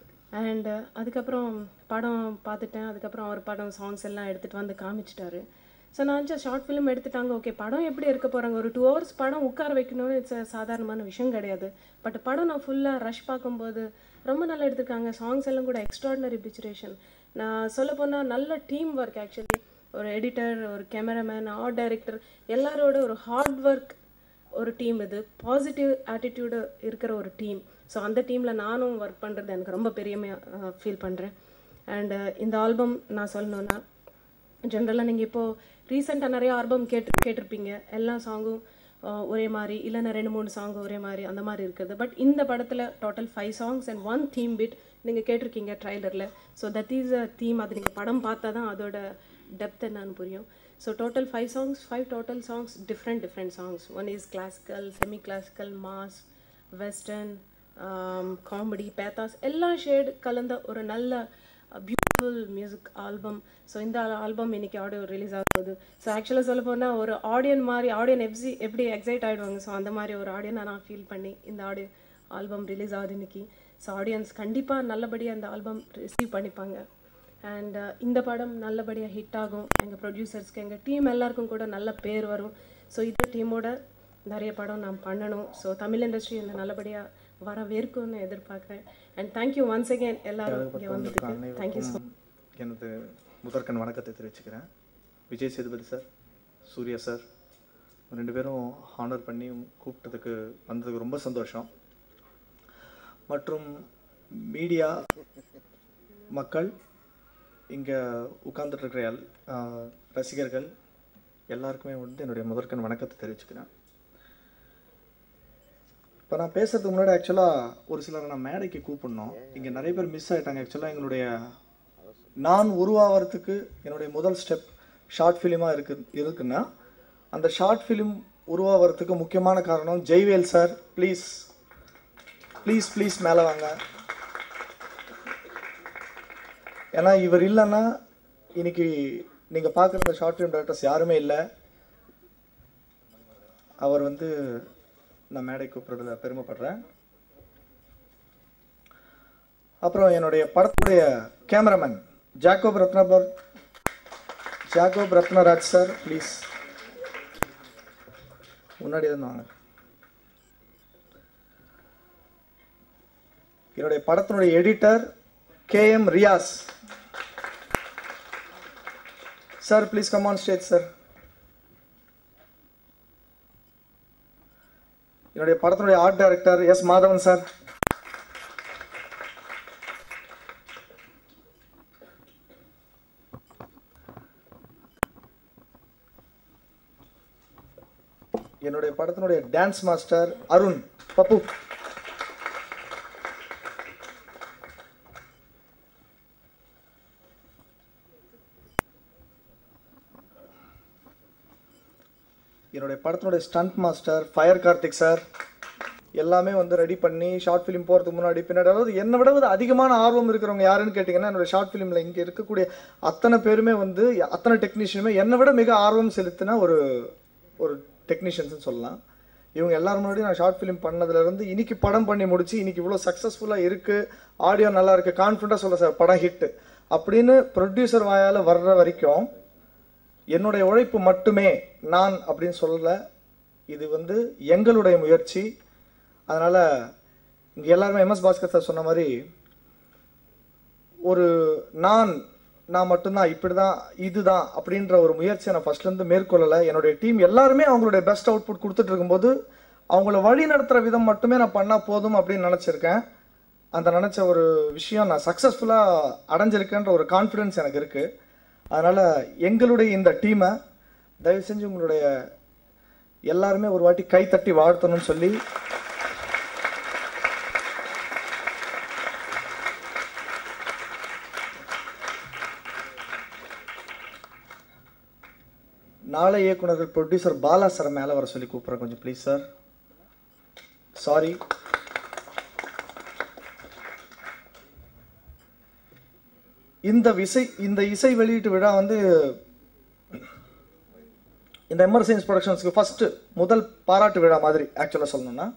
and அதுக்கப்புறம் படம் பார்த்துட்டேன் அதுக்கப்புறம் அவர் படம் சாங்ஸ் எல்லாம் எடுத்துகிட்டு வந்து காமிச்சிட்டாரு ஸோ நான் நினச்சேன் ஷார்ட் ஃபிலிம் எடுத்துட்டாங்க ஓகே படம் எப்படி இருக்க போகிறாங்க ஒரு டூ ஹவர்ஸ் படம் உட்கார வைக்கணும்னு இட்ஸ் சாதாரணமான விஷயம் கிடையாது பட் படம் நான் ஃபுல்லாக ரஷ் பார்க்கும்போது ரொம்ப நல்லா எடுத்திருக்காங்க சாங்ஸ் எல்லாம் கூட எக்ஸ்ட்ராடினரி பிக்சரேஷன் நான் சொல்ல போனால் நல்ல டீம் ஒர்க் ஆக்சுவலி ஒரு எடிட்டர் ஒரு கேமராமேன் ஆர்ட் டைரக்டர் எல்லாரோட ஒரு ஹார்ட் ஒர்க் ஒரு டீம் இது பாசிட்டிவ் ஆட்டிடியூடு இருக்கிற ஒரு டீம் ஸோ அந்த டீமில் நானும் ஒர்க் பண்ணுறது எனக்கு ரொம்ப பெருமையாக ஃபீல் பண்ணுறேன் அண்டு இந்த ஆல்பம் நான் சொல்லணுன்னா ஜென்ரலாக நீங்கள் இப்போது ரீசெண்டாக நிறைய ஆல்பம் கேட்டு கேட்டிருப்பீங்க எல்லா சாங்கும் ஆஹ் ஒரே மாதிரி இல்லைன்னா ரெண்டு மூணு சாங் ஒரே மாதிரி அந்த மாதிரி இருக்குது பட் இந்த படத்தில் total five songs and one theme bit நீங்கள் கேட்டிருக்கீங்க ட்ரைலரில் so that is a theme அது நீங்கள் படம் பார்த்தா தான் அதோட டெப்த் என்னன்னு புரியும் so total five songs five total songs different different songs one is classical semi classical mass western comedy pathos எல்லா ஷேட் கலந்த ஒரு நல்ல பியூட்டிஃபுல் மியூசிக் ஆல்பம் ஸோ இந்த ஆல்பம் இன்னைக்கு ஆடியோ ரிலீஸ் ஆகுது ஸோ ஆக்சுவலாக சொல்ல போனால் ஒரு ஆடியன் மாதிரி ஆடியன் எப்சி எப்படி எக்ஸைட் ஆகிடுவாங்க ஸோ அந்த மாதிரி ஒரு ஆடியனை நான் ஃபீல் பண்ணி இந்த ஆடியோ ஆல்பம் ரிலீஸ் ஆகுது இன்னைக்கு ஸோ ஆடியன்ஸ் கண்டிப்பாக நல்லபடியாக அந்த ஆல்பம் ரிசீவ் பண்ணிப்பாங்க அண்ட் இந்த படம் நல்லபடியாக ஹிட் ஆகும் எங்கள் ப்ரொடியூசர்ஸ்க்கு எங்கள் டீம் எல்லாருக்கும் கூட நல்ல பேர் வரும் ஸோ இந்த டீமோட நிறைய படம் நான் பண்ணணும் ஸோ தமிழ் இண்டஸ்ட்ரி இந்த நல்லபடியாக வரவேற்கும்னு எதிர்பார்க்குறேன் அண்ட் தேங்க்யூ ஒன்ஸ் அகேன் எல்லாரும் இங்கே வந்ததுக்கு தேங்க்யூ ஸோ எனது முதற்கண் வணக்கத்தை தெரிவிச்சுக்கிறேன் விஜய் சேதுபதி சார் சூர்யா சார் ரெண்டு பேரும் ஹானர் பண்ணி கூப்பிட்டதுக்கு வந்ததுக்கு ரொம்ப சந்தோஷம் மற்றும் மீடியா மக்கள் இங்கே உட்கார்ந்துட்டு இருக்கிற எல் ஆஹ் ரசிகர்கள் எல்லாருக்குமே வந்து என்னுடைய முதற்கண் வணக்கத்தை தெரிவிச்சுக்கிறேன் இப்போ நான் பேசுறதுக்கு முன்னாடி ஆக்சுவலாக ஒரு சிலரை நான் மேடைக்கு கூப்பிடணும் இங்கே நிறைய பேர் மிஸ் ஆயிட்டாங்க ஆக்சுவலாக எங்களுடைய நான் உருவாகிறதுக்கு என்னுடைய முதல் ஸ்டெப் ஷார்ட் ஃபிலிமாக இருக்கு இருக்குன்னா அந்த ஷார்ட் ஃபிலிம் உருவாகிறதுக்கு முக்கியமான காரணம் Jaivel sir please please please மேலே வாங்க ஏன்னா இவர் இல்லைன்னா இன்னைக்கு நீங்கள் பார்க்குற ஷார்ட் ஃபிலிம் டைரக்டர்ஸ் யாருமே இல்லை அவர் வந்து நான் மேடை கூப்பிட்றதுல பெருமைப்படுறேன் அப்புறம் என்னுடைய படத்துடைய கேமராமேன் ஜாக்கோப் ரத்னபர் ஜாக்கோப் ரத்னராஜ் சார் ப்ளீஸ் முன்னாடி இருந்து வாங்க என்னுடைய படத்தினுடைய editor K M Riyaz sir please come on stage sir என்னுடைய படத்தினுடைய art director S Madhavan sir என்னுடைய படத்தினுடைய டான்ஸ் மாஸ்டர் அருண் பப்பு என்னுடைய படத்தினுடைய stunt master fire Karthik sir எல்லாமே வந்து ரெடி பண்ணி ஷார்ட் ஃபிலிம் போகிறதுக்கு முன்னாடி பின்னாடி அதாவது என்னை விட வந்து அதிகமான ஆர்வம் இருக்கிறவங்க யாருன்னு கேட்டிங்கன்னா என்னோட ஷார்ட் ஃபிலிமில் இங்கே இருக்கக்கூடிய அத்தனை பேருமே வந்து அத்தனை டெக்னீஷியனுமே என்னை விட மிக ஆர்வம் செலுத்தின ஒரு ஒரு டெக்னீஷியன்ஸ்னு சொல்லலாம் இவங்க எல்லாரும் முன்னாடி நான் ஷார்ட் ஃபிலிம் பண்ணதுலேருந்து இன்னைக்கு படம் பண்ணி முடிச்சு இன்னைக்கு இவ்வளோ சக்ஸஸ்ஃபுல்லாக இருக்குது ஆடியோ நல்லா இருக்குது கான்ஃபிடண்ட்டாக சொல்ல சார் படம் ஹிட் அப்படின்னு ப்ரொடியூசர் வாயால் வர்ற வரைக்கும் என்னுடைய உழைப்பு மட்டுமே நான் அப்படின்னு சொல்லல இது வந்து எங்களுடைய முயற்சி அதனால் இங்கே எல்லாருமே எம்எஸ் பாஸ்கர் சார் சொன்ன மாதிரி ஒரு நான் நான் மட்டும்தான் இப்படி தான் இதுதான் அப்படின்ற ஒரு முயற்சியை நான் ஃபர்ஸ்ட்லேருந்து மேற்கொள்ளலை என்னுடைய டீம் எல்லாருமே அவங்களுடைய பெஸ்ட் அவுட்புட் கொடுத்துட்டு இருக்கும்போது அவங்கள வழி நடத்துகிற விதம் மட்டுமே நான் பண்ணால் போதும் அப்படின்னு நினச்சிருக்கேன் அந்த நினச்ச ஒரு விஷயம் நான் சக்ஸஸ்ஃபுல்லாக அடைஞ்சிருக்கேன்ற ஒரு கான்ஃபிடென்ஸ் எனக்கு இருக்குது அதனால் எங்களுடைய இந்த டீமை தயவு செஞ்சு உங்களுடைய எல்லாருமே ஒரு வாட்டி கை தட்டி வாழ்த்தணும்னு சொல்லி நாளை இயக்குனர்கள் ப்ரொடியூசர் பாலா சார் மேலே வர சொல்லி கூப்பிட்றேன் கொஞ்சம் ப்ளீஸ் சார் சாரி இந்த இசை இந்த இசை வெளியீட்டு விழா வந்து இந்த எமர்சென்ஸ் ப்ரொடக்ஷன்ஸ்க்கு ஃபர்ஸ்ட் முதல் பாராட்டு விழா மாதிரி ஆக்சுவலாக சொல்லணும்னா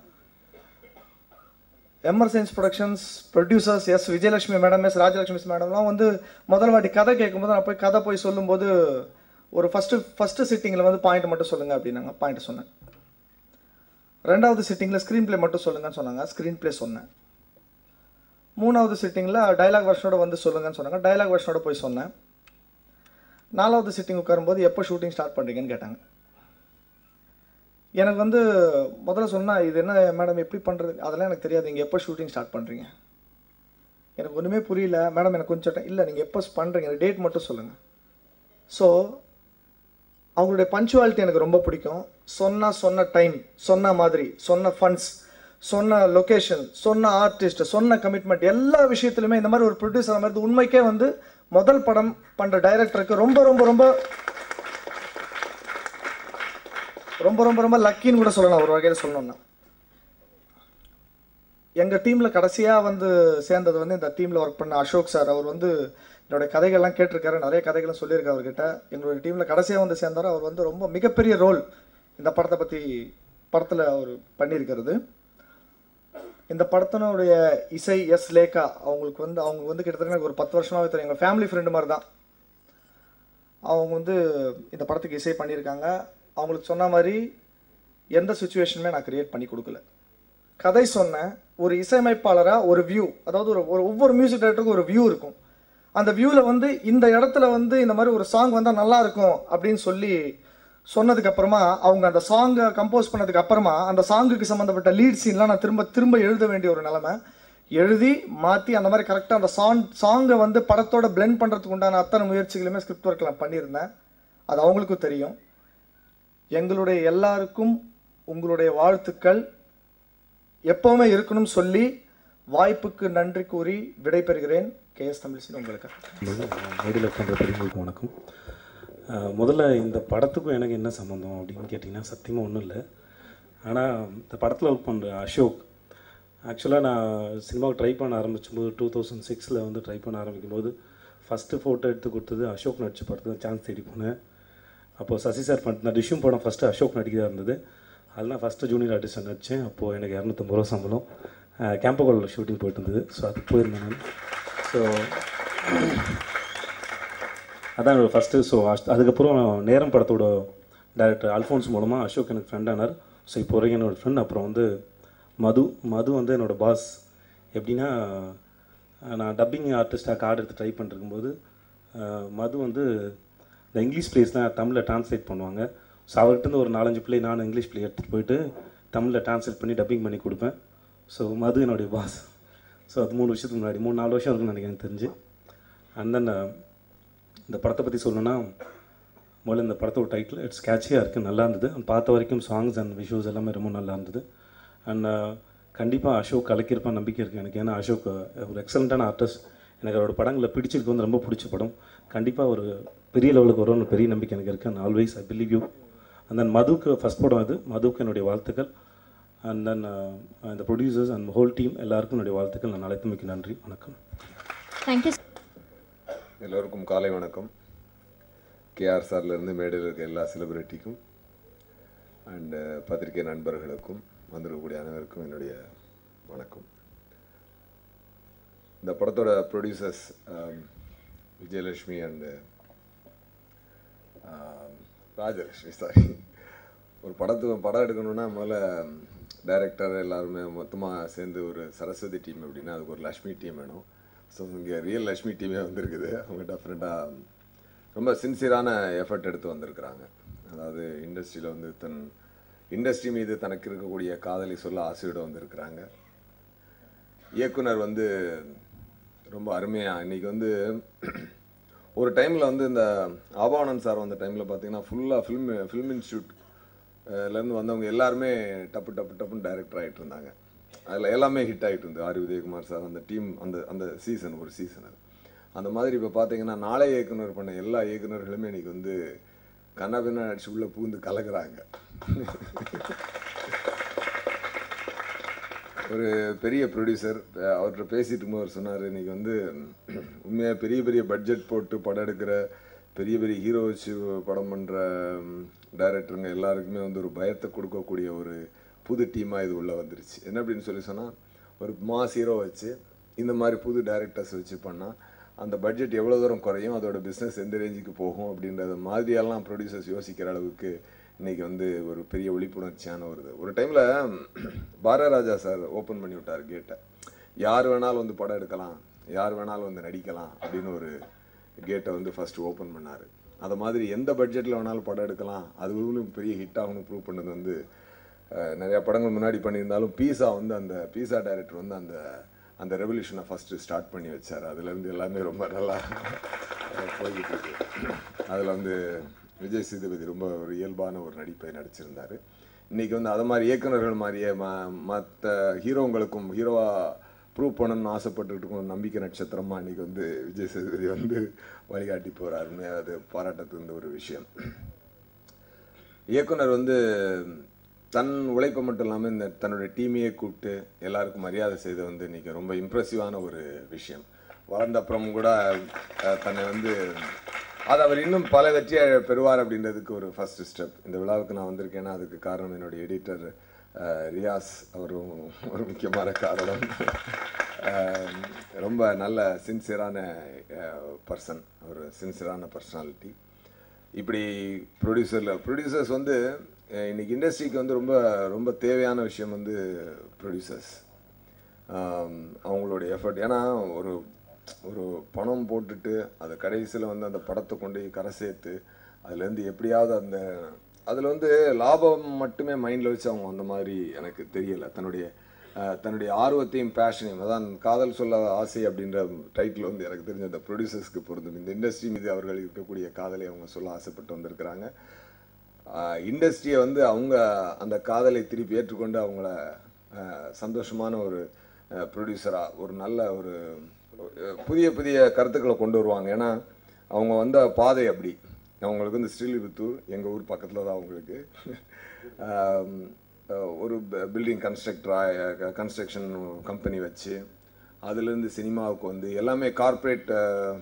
Emergence productions producers S Vijayalakshmi madam S Rajalakshmi மேடம்லாம் வந்து முதல் வாட்டி கதை கேட்கும்போது நான் போய் கதை போய் சொல்லும்போது ஒரு ஃபஸ்ட்டு ஃபஸ்ட்டு சிட்டிங்கில் வந்து பாயிண்ட் மட்டும் சொல்லுங்கள் அப்படின்னாங்க பாயிண்ட் சொன்னேன் ரெண்டாவது சிட்டிங்கில் ஸ்க்ரீன் ப்ளே மட்டும் சொல்லுங்கன்னு சொன்னாங்க ஸ்க்ரீன் ப்ளே சொன்னேன் மூணாவது சிட்டிங்கில் டைலாக் வெர்ஷனோட வந்து சொல்லுங்கன்னு சொன்னாங்க டைலாக் வெர்ஷனோட போய் சொன்னேன் நாலாவது சிட்டிங் உட்காரும்போது எப்போ ஷூட்டிங் ஸ்டார்ட் பண்ணுறீங்கன்னு கேட்டாங்க எனக்கு வந்து முதல்ல சொன்னால் இது என்ன மேடம் எப்படி பண்ணுறது அதெல்லாம் எனக்கு தெரியாது நீங்கள் எப்போ ஷூட்டிங் ஸ்டார்ட் பண்ணுறீங்க எனக்கு ஒன்றுமே புரியல மேடம் எனக்கு கொஞ்சம் time- இல்லை நீங்கள் எப்போ பண்ணுறீங்க டேட் மட்டும் சொல்லுங்கள் ஸோ அவங்களுடைய பஞ்சுவாலிட்டி எனக்கு ரொம்ப பிடிக்கும் சொன்ன சொன்ன டைம் சொன்ன மாதிரி சொன்ன ஃபண்ட்ஸ் சொன்ன லொகேஷன் சொன்ன ஆர்டிஸ்ட் சொன்ன கமிட்மெண்ட் எல்லா விஷயத்துலையுமே இந்த மாதிரி ஒரு ப்ரொடியூசர் மாதிரி உண்மைக்கே வந்து முதல் படம் பண்ணுற டைரக்டருக்கு ரொம்ப ரொம்ப ரொம்ப ரொம்ப ரொம்ப ரொம்ப லக்கின்னு கூட சொல்லலாம் ஒரு வகையில் சொல்லணும்னா எங்கள் டீமில் கடைசியாக வந்து சேர்ந்தது வந்து இந்த டீமில் ஒர்க் பண்ண அசோக் சார் அவர் வந்து என்னோட கதைகள்லாம் கேட்டிருக்காரு நிறைய கதைகளும் சொல்லியிருக்காரு அவர்கிட்ட எங்களுடைய டீமில் கடைசியாக வந்து சேர்ந்தார் அவர் வந்து ரொம்ப மிகப்பெரிய ரோல் இந்த படத்தை பற்றி படத்தில் அவர் பண்ணியிருக்கிறது இந்த படத்தினுடைய இசை எஸ் லேகா அவங்களுக்கு வந்து அவங்க வந்து கிட்டத்தட்ட எனக்கு ஒரு பத்து வருஷமாகவே தெரியும் எங்கள் ஃபேமிலி ஃப்ரெண்டு மாதிரி தான் அவங்க வந்து இந்த படத்துக்கு இசை பண்ணியிருக்காங்க அவங்களுக்கு சொன்ன மாதிரி எந்த சுச்சுவேஷனுமே நான் கிரியேட் பண்ணி கொடுக்கல கதை சொன்னேன் ஒரு இசையமைப்பாளராக ஒரு வியூ அதாவது ஒரு ஒரு ஒவ்வொரு மியூசிக் டைரக்டருக்கும் ஒரு வியூ இருக்கும் அந்த வியூவில் வந்து இந்த இடத்துல வந்து இந்த மாதிரி ஒரு சாங் வந்தால் நல்லா இருக்கும் அப்படின்னு சொல்லி சொன்னதுக்கு அப்புறமா அவங்க அந்த சாங்கை கம்போஸ் பண்ணதுக்கு அப்புறமா அந்த சாங்குக்கு சம்மந்தப்பட்ட லீட் சீன்லாம் நான் திரும்ப திரும்ப எழுத வேண்டிய ஒரு நிலைமை எழுதி மாற்றி அந்த மாதிரி கரெக்டாக அந்த சாங் சாங்கை வந்து படத்தோட பிளெண்ட் பண்ணுறதுக்கு உண்டான அத்தனை முயற்சிகளுமே ஸ்கிரிப்ட் ஒர்க் நான் பண்ணியிருந்தேன் அது அவங்களுக்கும் தெரியும் எங்களுடைய எல்லாருக்கும் உங்களுடைய வாழ்த்துக்கள் எப்பவுமே இருக்கணும்னு சொல்லி வாய்ப்புக்கு நன்றி கூறி விடைபெறுகிறேன் கே எஸ் தமிழ்சின் உங்களுக்கு மேடையில் உட்காந்த பெரியவங்களுக்கு வணக்கம் அஹ் முதல்ல இந்த படத்துக்கும் எனக்கு என்ன சம்மந்தம் அப்படின்னு கேட்டிங்கன்னா சத்தியமாக ஒன்றும் இல்லை ஆனால் இந்த படத்தில் ஒர்க் பண்ணுற அசோக் ஆக்சுவலாக நான் சினிமாவுக்கு ட்ரை பண்ண ஆரம்பிச்சும்போது டூ தௌசண்ட் சிக்ஸில் வந்து ட்ரை பண்ண ஆரம்பிக்கும் போது ஃபஸ்ட்டு ஃபோட்டோ எடுத்து கொடுத்தது அசோக் நடிச்ச படத்துக்கு சான்ஸ் தேடி போனேன் அப்போது சசி சார் பண்ண நான் டிஷ்யூம் படம் ஃபஸ்ட்டு அசோக் நடிக்கிறதா இருந்தது அதில் நான் ஃபஸ்ட்டு ஜூனியர் ஆர்டிஸ்டாக நடித்தேன் அப்போது எனக்கு இரநூத்தம்பது ரூபா சம்பளம் கேம்பகோலில் ஷூட்டிங் போயிட்டு இருந்தது ஸோ அதுக்கு போயிருந்தேன் நான் ஸோ அதான் என்னோடய ஃபஸ்ட்டு ஸோ அதுக்கப்புறம் நேரம் படத்தோட டேரக்டர் அல்ஃபோன்ஸ் மூலமாக அசோக் எனக்கு ஃப்ரெண்ட் ஆனார் ஸோ இப்போ வரைக்கும் என்னோடய ஃப்ரெண்ட் அப்புறம் வந்து மது மது வந்து என்னோடய பாஸ் எப்படின்னா நான் டப்பிங் ஆர்டிஸ்ட்டாக கார்டு எடுத்து ட்ரை பண்ணிருக்கும்போது மது வந்து இந்த இங்கிலீஷ் பிளேஸ்லாம் தமிழில் ட்ரான்ஸ்லேட் பண்ணுவாங்க ஸோ அவர்கிட்ட ஒரு நாலஞ்சு பிள்ளை நான் இங்கிலீஷ் பிளே எடுத்துகிட்டு போயிட்டு தமிழில் ட்ரான்ஸ்லேட் பண்ணி டப்பிங் பண்ணி கொடுப்பேன் ஸோ மது என்னுடைய பாஸ் ஸோ அது மூணு வருஷத்துக்கு முன்னாடி மூணு நாலு வருஷம் இருக்குன்னு நினைக்கிறேன் எனக்கு தெரிஞ்சு அண்ட் தென் இந்த படத்தை பற்றி சொல்லணும்னா முதல்ல இந்த படத்தோட டைட்டில் இட்ஸ் கேட்சியாக இருக்குது நல்லா இருந்தது And பார்த்த வரைக்கும் சாங்ஸ் அண்ட் விஷுவல்ஸ் எல்லாமே ரொம்ப நல்லா இருந்தது அண்ட் கண்டிப்பாக அசோக் கலக்கியிருப்பான் நம்பிக்கை இருக்குது எனக்கு ஏன்னா அசோக் ஒரு எக்ஸலண்ட்டான ஆர்டிஸ்ட் எனக்கு அவரோட படங்களை பிடிச்சிருக்கு வந்து ரொம்ப பிடிச்ச படம் கண்டிப்பாக ஒரு பெரிய லெவலுக்கு வரும்னு பெரிய நம்பிக்கை எனக்கு இருக்குது and always I believe you and then மதுவுக்கு ஃபஸ்ட் படம் அது மதுவுக்கு என்னுடைய வாழ்த்துக்கள் அண்ட் தென் இந்த ப்ரொடியூசர்ஸ் அண்ட் ஹோல் டீம் எல்லாருக்கும் என்னுடைய வாழ்த்துக்கள் நான் அழைத்தமைக்கு நன்றி வணக்கம் தேங்க்யூ எல்லோருக்கும் காலை வணக்கம் கேஆர் சார்லேருந்து மேடையில் இருக்க எல்லா செலிபிரிட்டிக்கும் அண்டு பத்திரிகை நண்பர்களுக்கும் வந்திருக்கக்கூடிய அனைவருக்கும் என்னுடைய வணக்கம் இந்த படத்தோட producers Vijayalakshmi and Rajalakshmi sorry ஒரு படத்துக்கு படம் எடுக்கணும்னா முதல்ல டைரக்டர் எல்லாருமே மொத்தமாக சேர்ந்து ஒரு சரஸ்வதி டீம் அப்படின்னா அதுக்கு ஒரு லக்ஷ்மி டீம் வேணும் ஸோ இங்கே ரியல் லக்ஷ்மி டீமே வந்திருக்குது அவங்க டெஃபினட்டாக ரொம்ப சின்சியரான எஃபர்ட் எடுத்து வந்திருக்கிறாங்க அதாவது இண்டஸ்ட்ரியில் வந்து தன் இண்டஸ்ட்ரி மீது தனக்கு இருக்கக்கூடிய காதலை சொல்ல ஆசையோடு வந்திருக்கிறாங்க இயக்குனர் வந்து ரொம்ப அருமையாக இன்னைக்கு வந்து ஒரு டைமில் வந்து இந்த ஆபாவனம் சார் வந்த டைமில் பார்த்தீங்கன்னா ஃபுல்லாக ஃபில்ம் ஃபில்ம் இன்ஸ்டியூட் லேருந்து வந்தவங்க எல்லாருமே டப்பு டப்பு டப்புன்னு டைரக்டர் ஆகிட்டு இருந்தாங்க அதில் எல்லாமே ஹிட் ஆகிட்டு இருந்தது ஆர் உதயகுமார் சார் அந்த டீம் அந்த அந்த சீசன் ஒரு சீசன் அது அந்த மாதிரி இப்போ பார்த்தீங்கன்னா நாளை இயக்குனர் பண்ண எல்லா இயக்குனர்களுமே இன்னைக்கு வந்து கண்ணாபின்னா அடிச்சு உள்ளே பூந்து கலக்குறாங்க ஒரு பெரிய ப்ரொடியூசர் அவர்கிட்ட பேசிட்டு இருக்கும்போது அவர் சொன்னார் இன்னைக்கு வந்து உண்மையாக பெரிய பெரிய பட்ஜெட் போட்டு படம் எடுக்கிற பெரிய பெரிய ஹீரோ வச்சு படம் பண்ணுற டைரக்டருங்க எல்லாருக்குமே வந்து ஒரு பயத்தை கொடுக்கக்கூடிய ஒரு புது டீமாக இது உள்ளே வந்துருச்சு என்ன அப்படின்னு சொல்லி சொன்னால் ஒரு மாஸ் ஹீரோ வச்சு இந்த மாதிரி புது டைரக்டர்ஸ் வச்சு பண்ணால் அந்த பட்ஜெட் எவ்வளோ தூரம் குறையும் அதோட பிஸ்னஸ் எந்த ரேஞ்சுக்கு போகும் அப்படின்றத மாதிரியெல்லாம் ப்ரொடியூசர்ஸ் யோசிக்கிற அளவுக்கு இன்றைக்கி வந்து ஒரு பெரிய விழிப்புணர்ச்சியான ஒரு இது ஒரு டைமில் பாரராஜா சார் ஓப்பன் பண்ணி விட்டார் கேட்டை யார் வேணாலும் வந்து படம் எடுக்கலாம் யார் வேணாலும் வந்து நடிக்கலாம் அப்படின்னு ஒரு கேட்டை வந்து ஃபஸ்ட்டு ஓப்பன் பண்ணார் அதை மாதிரி எந்த பட்ஜெட்டில் வேணாலும் படம் எடுக்கலாம் அதுவும் பெரிய ஹிட் ஆகணும் ப்ரூவ் பண்ணது வந்து நிறையா படங்கள் முன்னாடி பண்ணியிருந்தாலும் பீஸா வந்து அந்த பீஸா டைரக்டர் வந்து அந்த அந்த ரெவல்யூஷனை ஃபஸ்ட்டு ஸ்டார்ட் பண்ணி வச்சார் அதுலேருந்து எல்லாமே ரொம்ப நல்லா போய்கிட்டு இருக்கு அதில் வந்து விஜய் சேதுபதி ரொம்ப ஒரு இயல்பான ஒரு நடிப்பை நடிச்சிருந்தார் இன்றைக்கி வந்து அது மாதிரி இயக்குனர்கள் மாதிரியே ம மற்ற ஹீரோங்களுக்கும் ஹீரோவா ப்ரூவ் பண்ணணும்னு ஆசைப்பட்டுட்டு இருக்கும் நம்பிக்கை நட்சத்திரமா இன்றைக்கி வந்து விஜய் சேதுபதி வந்து வழிகாட்டி போகிறாருன்னு அது பாராட்டத்துக்கு ஒரு விஷயம் இயக்குனர் வந்து தன் உழைப்பை மட்டும் இல்லாமல் இந்த தன்னுடைய டீமையே கூப்பிட்டு எல்லாருக்கும் மரியாதை செய்து வந்து இன்றைக்கி ரொம்ப இம்ப்ரெசிவான ஒரு விஷயம் வளர்ந்த அப்புறம் கூட அஹ், தன்னை வந்து அது அவர் இன்னும் பல வெற்றியை பெறுவார் அப்படின்றதுக்கு ஒரு ஃபர்ஸ்ட் ஸ்டெப் இந்த விழாவுக்கு நான் வந்திருக்கேன்னா அதுக்கு காரணம் என்னுடைய எடிட்டர் ரியாஸ் அவரும் ஒரு முக்கியமான காரணம் அஹ், ரொம்ப நல்ல சின்சியரான பர்சன் ஒரு சின்சியரான பர்சனாலிட்டி இப்படி ப்ரொடியூசரில் ப்ரொடியூசர்ஸ் வந்து அஹ், இன்னைக்கு இண்டஸ்ட்ரிக்கு வந்து ரொம்ப ரொம்ப தேவையான விஷயம் வந்து ப்ரொடியூசர்ஸ் அவங்களுடைய எஃபர்ட் ஏன்னா ஒரு ஒரு பணம் போட்டுட்டு அதை கடைசியில் வந்து அந்த படத்தை கொண்டு போய் கரை சேர்த்து அதுலேருந்து எப்படியாவது அந்த அதில் வந்து லாபம் மட்டுமே மைண்டில் வச்சு அவங்க அந்த மாதிரி எனக்கு தெரியலை தன்னுடைய அஹ், தன்னுடைய ஆர்வத்தையும் பேஷனையும் அதான் காதல் சொல்ல ஆசை அப்படின்ற டைட்டில் வந்து எனக்கு தெரிஞ்ச அந்த ப்ரொடியூசர்ஸ்க்கு பொருந்தும் இந்த இண்டஸ்ட்ரி மீது அவர்கள் இருக்கக்கூடிய காதலை அவங்க சொல்ல ஆசைப்பட்டு வந்திருக்கிறாங்க இண்டஸ்ட்ரியை வந்து அவங்க அந்த காதலை திருப்பி ஏற்றுக்கொண்டு அவங்கள அஹ், சந்தோஷமான ஒரு ப்ரொடியூசராக ஒரு நல்ல ஒரு அஹ், புதிய புதிய கருத்துக்களை கொண்டு வருவாங்க ஏன்னா அவங்க வந்த பாதை அப்படி அவங்களுக்கு வந்து ஸ்ரீலிபுத்தூர் எங்கள் ஊர் பக்கத்தில் தான் அவங்களுக்கு ஆம், அஹ், ஒரு பில்டிங் கன்ஸ்ட்ரக்டராக கன்ஸ்ட்ரக்ஷன் கம்பெனி வச்சு அதுலேருந்து சினிமாவுக்கு வந்து எல்லாமே கார்ப்பரேட்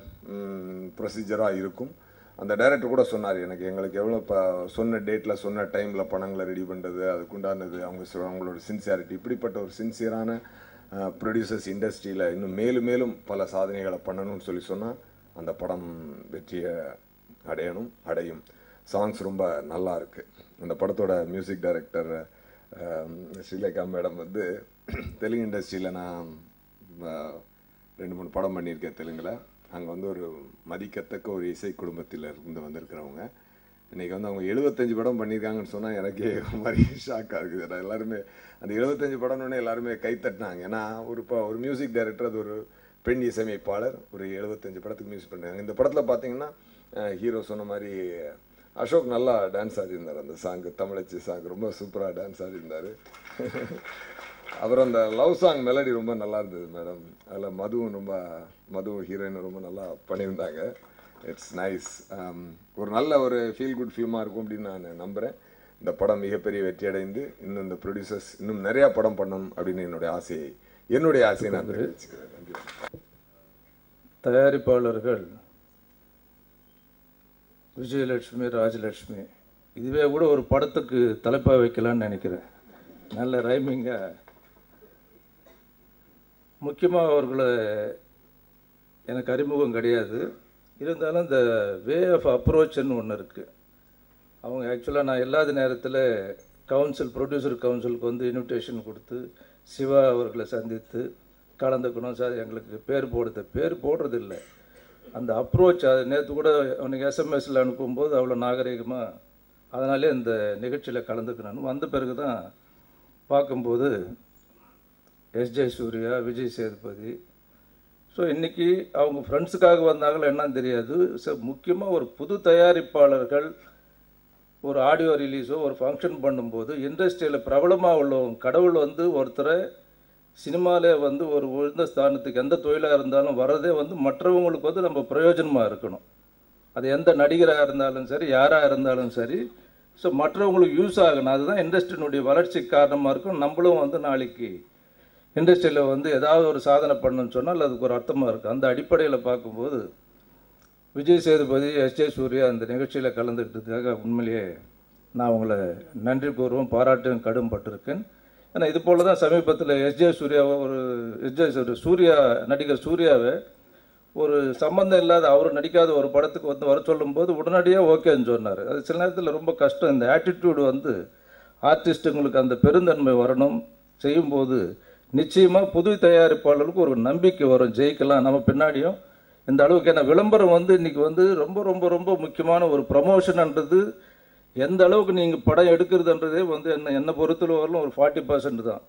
ப்ரொசீஜராக இருக்கும் அந்த டைரக்டர் கூட சொன்னார் எனக்கு எங்களுக்கு எவ்வளோ இப்போ சொன்ன டேட்டில் சொன்ன டைமில் பணங்களை ரெடி பண்ணுறது அதுக்குண்டானது அவங்க சொ- அவங்களோட சின்சியாரிட்டி இப்படிப்பட்ட ஒரு சின்சியரான ப்ரொடியூசர்ஸ் இண்டஸ்ட்ரியில் இன்னும் மேலும் மேலும் பல சாதனைகளை பண்ணணும்னு சொல்லி சொன்னால் அந்த படம் வெற்றியை அடையணும் அடையும் சாங்ஸ் ரொம்ப நல்லா இருக்கு அந்த படத்தோட மியூசிக் டைரக்டர் ஸ்ரீலேகா மேடம் வந்து தெலுங்கு இண்டஸ்ட்ரியில் நான் அஹ், ரெண்டு மூணு படம் பண்ணியிருக்கேன் தெலுங்கில் அங்கே வந்து ஒரு மதிக்கத்தக்க ஒரு இசை குடும்பத்தில் இருந்து வந்திருக்கிறவங்க இன்னைக்கு வந்து அவங்க எழுபத்தஞ்சு படம் பண்ணியிருக்காங்கன்னு சொன்னால் எனக்கே ஒரு மாதிரி ஷாக்காக இருக்குது ஏன்னா எல்லாருமே அந்த எழுபத்தஞ்சு படம்னு எல்லாருமே கை தட்டினாங்க ஏன்னா ஒரு இப்போ ஒரு மியூசிக் டைரக்டர் அது ஒரு பெண் இசையமைப்பாளர் ஒரு எழுபத்தஞ்சு படத்துக்கு மியூசிக் பண்ணாங்க இந்த படத்தில் பார்த்தீங்கன்னா ஹீரோ சொன்ன மாதிரி அசோக் நல்லா டான்ஸ் ஆடியிருந்தார் அந்த சாங்கு தமிழச்சி சாங் ரொம்ப சூப்பராக டான்ஸ் ஆடியிருந்தார் அப்புறம் அந்த லவ் சாங் மெலடி ரொம்ப நல்லா இருந்தது மேடம் அதில் மதுவும் ரொம்ப மதுவும் ஹீரோயினும் ரொம்ப நல்லா பண்ணியிருந்தாங்க இட்ஸ் நைஸ் ஒரு நல்ல ஒரு ஃபீல் குட் ஃபிலிமாக இருக்கும் அப்படின்னு நான் நம்புகிறேன் இந்த படம் மிகப்பெரிய வெற்றி அடைந்து இன்னும் இந்த ப்ரொடியூசர்ஸ் இன்னும் நிறையா படம் பண்ணணும் அப்படின்னு என்னுடைய ஆசையை என்னுடைய ஆசையை நான் தெரிவிச்சுக்கிறேன் நன்றி தயாரிப்பாளர்கள் விஜயலட்சுமி ராஜலட்சுமி இதுவே கூட ஒரு படத்துக்கு தலைப்பாக வைக்கலான்னு நினைக்கிறேன் நல்ல ரைமிங்காக முக்கியமாக அவர்களை எனக்கு அறிமுகம் கிடையாது இருந்தாலும் இந்த வே ஆஃப் அப்ரோச்னு ஒன்று இருக்குது அவங்க ஆக்சுவலாக நான் இல்லாத நேரத்தில் கவுன்சில் ப்ரொடியூசர் கவுன்சிலுக்கு வந்து இன்விடேஷன் கொடுத்து சிவா அவர்களை சந்தித்து கலந்துக்கணும் சார் எங்களுக்கு பேர் போடுறது பேர் போடுறது இல்லை அந்த அப்ரோச் அது நேற்று கூட அவனுக்கு எஸ்எம்எஸில் அனுப்பும்போது அவ்வளோ நாகரிகமாக அதனாலே இந்த நிகழ்ச்சியில் கலந்துக்கணும் வந்த பிறகு தான் பார்க்கும்போது எஸ்ஜே சூர்யா விஜய் சேதுபதி ஸோ இன்றைக்கி அவங்க ஃப்ரெண்ட்ஸுக்காக வந்தாங்களோ என்னன்னு தெரியாது ஸோ முக்கியமாக ஒரு புது தயாரிப்பாளர்கள் ஒரு ஆடியோ ரிலீஸோ ஒரு ஃபங்க்ஷன் பண்ணும்போது இண்டஸ்ட்ரியில் பிரபலமாக உள்ளவங்க கடவுள் வந்து ஒருத்தரை சினிமாவிலே வந்து ஒரு உயர்ந்த ஸ்தானத்துக்கு எந்த தொழிலாக இருந்தாலும் வர்றதே வந்து மற்றவங்களுக்கு வந்து நம்ம பிரயோஜனமாக இருக்கணும் அது எந்த நடிகராக இருந்தாலும் சரி யாராக இருந்தாலும் சரி ஸோ மற்றவங்களுக்கு யூஸ் ஆகணும் அதுதான் இண்டஸ்ட்ரியினுடைய வளர்ச்சிக்கு காரணமாக இருக்கும் நம்மளும் வந்து நாளைக்கு இண்டஸ்ட்ரியில் வந்து ஏதாவது ஒரு சாதனை பண்ணணும்னு சொன்னால் அதுக்கு ஒரு அர்த்தமாக இருக்குது அந்த அடிப்படையில் பார்க்கும்போது விஜய் சேதுபதி எஸ் ஜே சூர்யா அந்த நிகழ்ச்சியில் கலந்துக்கிட்டதுக்காக உண்மையிலேயே நான் உங்களை நன்றி பூர்வம் பாராட்டும் கடும்பட்டிருக்கேன் ஏன்னா இது போல தான் சமீபத்தில் எஸ் ஜே சூர்யாவை ஒரு எஸ் ஜே சூர்யா நடிகர் சூர்யாவை ஒரு சம்மந்தம் இல்லாத அவர் நடிக்காத ஒரு படத்துக்கு வந்து வர சொல்லும்போது உடனடியாக ஓகேன்னு சொன்னார் அது சில நேரத்தில் ரொம்ப கஷ்டம் இந்த ஆட்டிடியூடு வந்து ஆர்டிஸ்ட்டுங்களுக்கு அந்த பெருந்தன்மை வரணும் செய்யும்போது நிச்சயமாக புது தயாரிப்பாளர்களுக்கு ஒரு நம்பிக்கை வரும் ஜெயிக்கலாம் நம்ம பின்னாடியும் இந்த அளவுக்கு ஏன்னா விளம்பரம் வந்து இன்னைக்கு வந்து ரொம்ப ரொம்ப ரொம்ப முக்கியமான ஒரு ப்ரமோஷன்ன்றது எந்த அளவுக்கு நீங்கள் படம் எடுக்கிறதுன்றதே வந்து என்ன என்னை பொறுத்தளவு வரலும் ஒரு ஃபார்ட்டி பர்சன்ட் தான்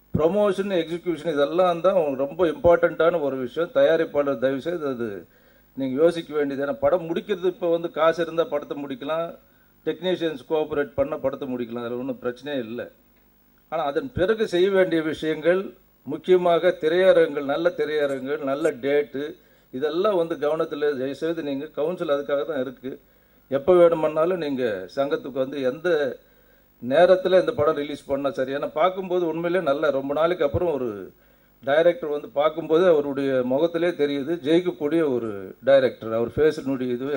ப்ரொமோஷன் எக்ஸிக்யூஷன் இதெல்லாம் தான் ரொம்ப இம்பார்ட்டண்ட்டான ஒரு விஷயம் தயாரிப்பாளர் தயவுசெய்து அது நீங்கள் யோசிக்க வேண்டியது ஏன்னா படம் முடிக்கிறது இப்போ வந்து காசு இருந்தால் படத்தை முடிக்கலாம் டெக்னீஷியன்ஸ் கோஆப்ரேட் பண்ண படத்தை முடிக்கலாம் அதில் ஒன்றும் பிரச்சனையே இல்லை ஆனால் அதன் பிறகு செய்ய வேண்டிய விஷயங்கள் முக்கியமாக திரையரங்குகள் நல்ல திரையரங்குகள் நல்ல டேட்டு இதெல்லாம் வந்து கவனத்தில் தயவுசெய்து நீங்கள் கவுன்சில் அதுக்காக தான் இருக்குது எப்போ வேணுமன்னாலும் நீங்கள் சங்கத்துக்கு வந்து எந்த நேரத்தில் இந்த படம் ரிலீஸ் பண்ணால் சரி ஏன்னா பார்க்கும்போது உண்மையிலே நல்ல ரொம்ப நாளைக்கு அப்புறம் ஒரு டைரக்டர் வந்து பார்க்கும்போது அவருடைய முகத்திலே தெரியுது ஜெயிக்கக்கூடிய ஒரு டைரக்டர் அவர் ஃபேஸினுடைய இதுவே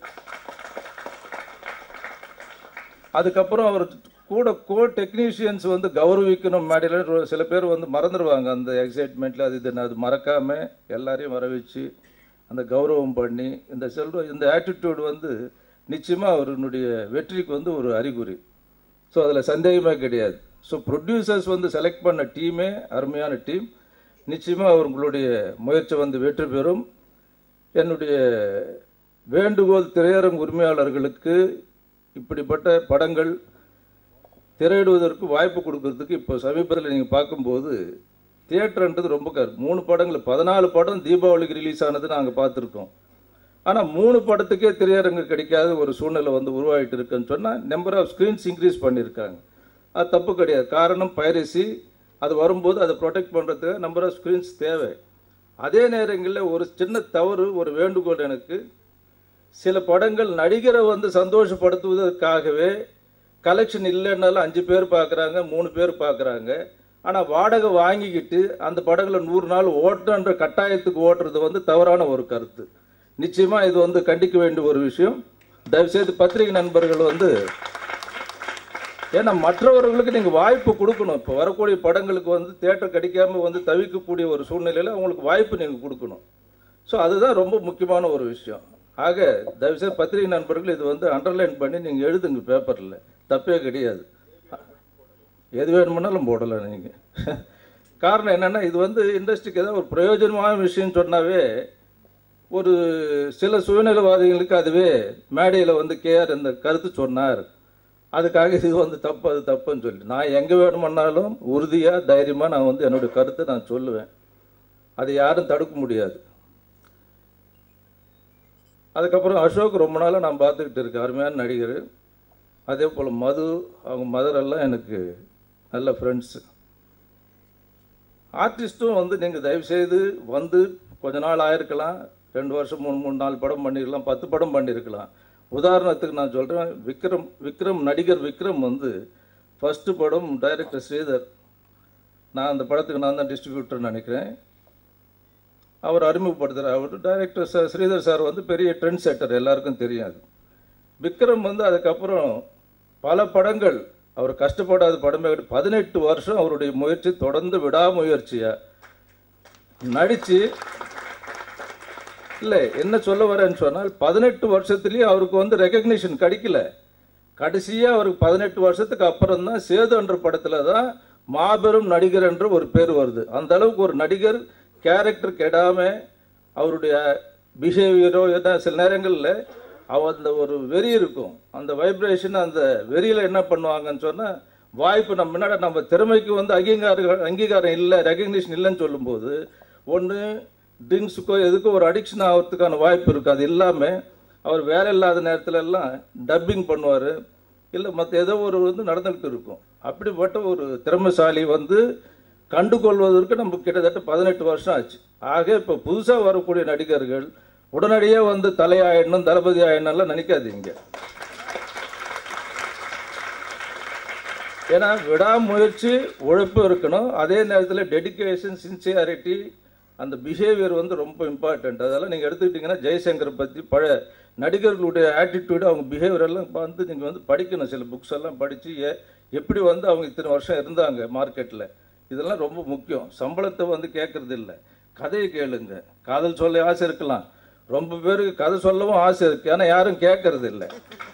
அதுக்கப்புறம் அவர் கூட கோ டெக்னீஷியன்ஸ் வந்து கௌரவிக்கணும் மேடையில் சில பேர் வந்து மறந்துடுவாங்க அந்த எக்ஸைட்மெண்ட்டில் அது இது அது மறக்காமல் எல்லாரையும் வர வச்சு அந்த கௌரவம் பண்ணி இந்த செல்வ இந்த ஆட்டிடியூட் வந்து நிச்சயமாக அவருடைய வெற்றிக்கு வந்து ஒரு அறிகுறி ஸோ அதில் சந்தேகமே கிடையாது ஸோ ப்ரொடியூசர்ஸ் வந்து செலக்ட் பண்ண டீமே அருமையான டீம் நிச்சயமாக அவர்களுடைய முயற்சி வந்து வெற்றி பெறும் என்னுடைய வேண்டுகோள் திரையரங்கு உரிமையாளர்களுக்கு இப்படிப்பட்ட படங்கள் திரையிடுவதற்கு வாய்ப்பு கொடுக்கறதுக்கு இப்போ சமீபத்தில் நீங்கள் பார்க்கும்போது தியேட்டர்ன்றது ரொம்ப கரு மூணு படங்கள் பதினாலு படம் தீபாவளிக்கு ரிலீஸ் ஆனது நாங்கள் பார்த்துருக்கோம் ஆனால் மூணு படத்துக்கே திரையரங்கு கிடைக்காத ஒரு சூழ்நிலை வந்து உருவாகிட்டு இருக்குன்னு சொன்னால் நம்பர் ஆஃப் ஸ்க்ரீன்ஸ் இன்க்ரீஸ் பண்ணியிருக்காங்க அது தப்பு கிடையாது காரணம் பைரசி அது வரும்போது அதை ப்ரொடெக்ட் பண்ணுறதுக்கு நம்பர் ஆஃப் ஸ்க்ரீன்ஸ் தேவை அதே நேரங்களில் ஒரு சின்ன தவறு ஒரு வேண்டுகோள் எனக்கு சில படங்கள் நடிகரை வந்து சந்தோஷப்படுத்துவதற்காகவே கலெக்ஷன் இல்லைன்னாலும் அஞ்சு பேர் பார்க்குறாங்க மூணு பேர் பார்க்குறாங்க ஆனால் வாடகை வாங்கிக்கிட்டு அந்த படங்களை நூறு நாள் ஓட்டுன்ற கட்டாயத்துக்கு ஓட்டுறது வந்து தவறான ஒரு கருத்து நிச்சயமாக இது வந்து கண்டிக்க வேண்டிய ஒரு விஷயம் தயவுசெய்து பத்திரிகை நண்பர்கள் வந்து ஏன்னா மற்றவர்களுக்கு நீங்கள் வாய்ப்பு கொடுக்கணும் இப்போ வரக்கூடிய படங்களுக்கு வந்து தேட்டர் கிடைக்காம வந்து தவிக்கக்கூடிய ஒரு சூழ்நிலையில் அவங்களுக்கு வாய்ப்பு நீங்கள் கொடுக்கணும் ஸோ அதுதான் ரொம்ப முக்கியமான ஒரு விஷயம் ஆக தயவுசெய்து பத்திரிகை நண்பர்கள் இது வந்து அண்டர்லைன் பண்ணி நீங்கள் எழுதுங்க பேப்பரில் தப்பே கிடையாது எது வேணுமுன்னாலும் போடலாம் நீங்கள் காரணம் என்னென்னா இது வந்து இண்டஸ்ட்ரிக்கு ஏதாவது ஒரு பிரயோஜனமான விஷயம் சொன்னாவே ஒரு சில சுயநலவாதிகளுக்கு அதுவே மேடையில் வந்து கேஆர் இந்த கருத்து சொன்னார் அதுக்காக இது வந்து தப்பு அது தப்புன்னு சொல்லி நான் எங்கே வேணுமன்னாலும் உறுதியாக தைரியமாக நான் வந்து என்னுடைய கருத்தை நான் சொல்லுவேன் அதை யாரும் தடுக்க முடியாது அதுக்கப்புறம் அசோக் ரொம்ப நாளாக நான் பார்த்துக்கிட்டு இருக்கேன் அருமையான நடிகர் அதே போல் மது அவங்க மதரெல்லாம் எனக்கு நல்ல ஃப்ரெண்ட்ஸு ஆர்டிஸ்ட்டும் வந்து நீங்கள் தயவுசெய்து வந்து கொஞ்ச நாள் ஆயிருக்கலாம் ரெண்டு வருஷம் மூணு மூணு நாலு படம் பண்ணியிருக்கலாம் பத்து படம் பண்ணியிருக்கலாம் உதாரணத்துக்கு நான் சொல்கிறேன் விக்ரம் விக்ரம் நடிகர் விக்ரம் வந்து ஃபஸ்ட்டு படம் டைரக்டர் ஸ்ரீதர் நான் அந்த படத்துக்கு நான் தான் டிஸ்ட்ரிபியூட்டர்னு நினைக்கிறேன் அவர் அறிமுகப்படுத்துகிறார் அவர் டைரக்டர் சார் ஸ்ரீதர் சார் வந்து பெரிய ட்ரெண்ட் செட்டர் எல்லாருக்கும் தெரியாது விக்ரம் வந்து அதுக்கப்புறம் பல படங்கள் அவர் கஷ்டப்படாத படமே கிடையாது. பதினெட்டு வருஷம் அவருடைய முயற்சி தொடர்ந்து விடாமுயற்சியாக நடித்து இல்லை என்ன சொல்ல வரேன்னு சொன்னால் பதினெட்டு வருஷத்துலேயே அவருக்கு வந்து ரெகக்னிஷன் கிடைக்கல கடைசியாக அவருக்கு பதினெட்டு வருஷத்துக்கு அப்புறம் தான் சேது என்ற படத்தில் தான் மாபெரும் நடிகர் என்ற ஒரு பேர் வருது அந்த அளவுக்கு ஒரு நடிகர் கேரக்டர் கெடாமல் அவருடைய பிஹேவியரோ ஏதா சில நேரங்களில் அவ அந்த ஒரு வெறி இருக்கும் அந்த வைப்ரேஷன் அந்த வெறியில் என்ன பண்ணுவாங்கன்னு சொன்னால் வாய்ப்பு நம்ம முன்னாடி நம்ம திறமைக்கு வந்து அங்கீகாரம் அங்கீகாரம் இல்லை ரெகக்னிஷன் இல்லைன்னு சொல்லும்போது ஒன்று ட்ரிங்க்ஸுக்கோ எதுக்கோ ஒரு அடிக்ஷன் ஆகிறதுக்கான வாய்ப்பு இருக்குது அது இல்லாமல் அவர் வேலை இல்லாத நேரத்துல எல்லாம் டப்பிங் பண்ணுவார் இல்லை மற்ற ஏதோ ஒரு வந்து நடந்துக்கிட்டு இருக்கும் அப்படிப்பட்ட ஒரு திறமைசாலி வந்து கண்டுகொள்வதற்கு நமக்கு கிட்டத்தட்ட பதினெட்டு வருஷம் ஆச்சு ஆக இப்போ புதுசாக வரக்கூடிய நடிகர்கள் உடனடியாக வந்து தலையாயிடணும் தளபதி ஆயிடணும்லாம் நினைக்காதீங்க ஏன்னா விடாமுயற்சி உழைப்பு இருக்கணும் அதே நேரத்தில் டெடிகேஷன் சின்சியாரிட்டி அந்த பிஹேவியர் வந்து ரொம்ப இம்பார்ட்டண்ட் அதெல்லாம் நீங்கள் எடுத்துக்கிட்டிங்கன்னா ஜெய்சங்கரை பற்றி பழ நடிகர்களுடைய ஆட்டிடியூடு அவங்க பிஹேவியர் எல்லாம் வந்து நீங்கள் வந்து படிக்கணும் சில புக்ஸ் எல்லாம் படித்து ஏ எப்படி வந்து அவங்க இத்தனை வருஷம் இருந்தாங்க மார்க்கெட்டில் இதெல்லாம் ரொம்ப முக்கியம் சம்பளத்தை வந்து கேட்கறது இல்லை கதையை கேளுங்க காதல் சொல்ல ஆசை இருக்கலாம் ரொம்ப பேருக்கு கதை சொல்லவும் ஆசை இருக்குது ஆனால் யாரும் கேட்கறது இல்லை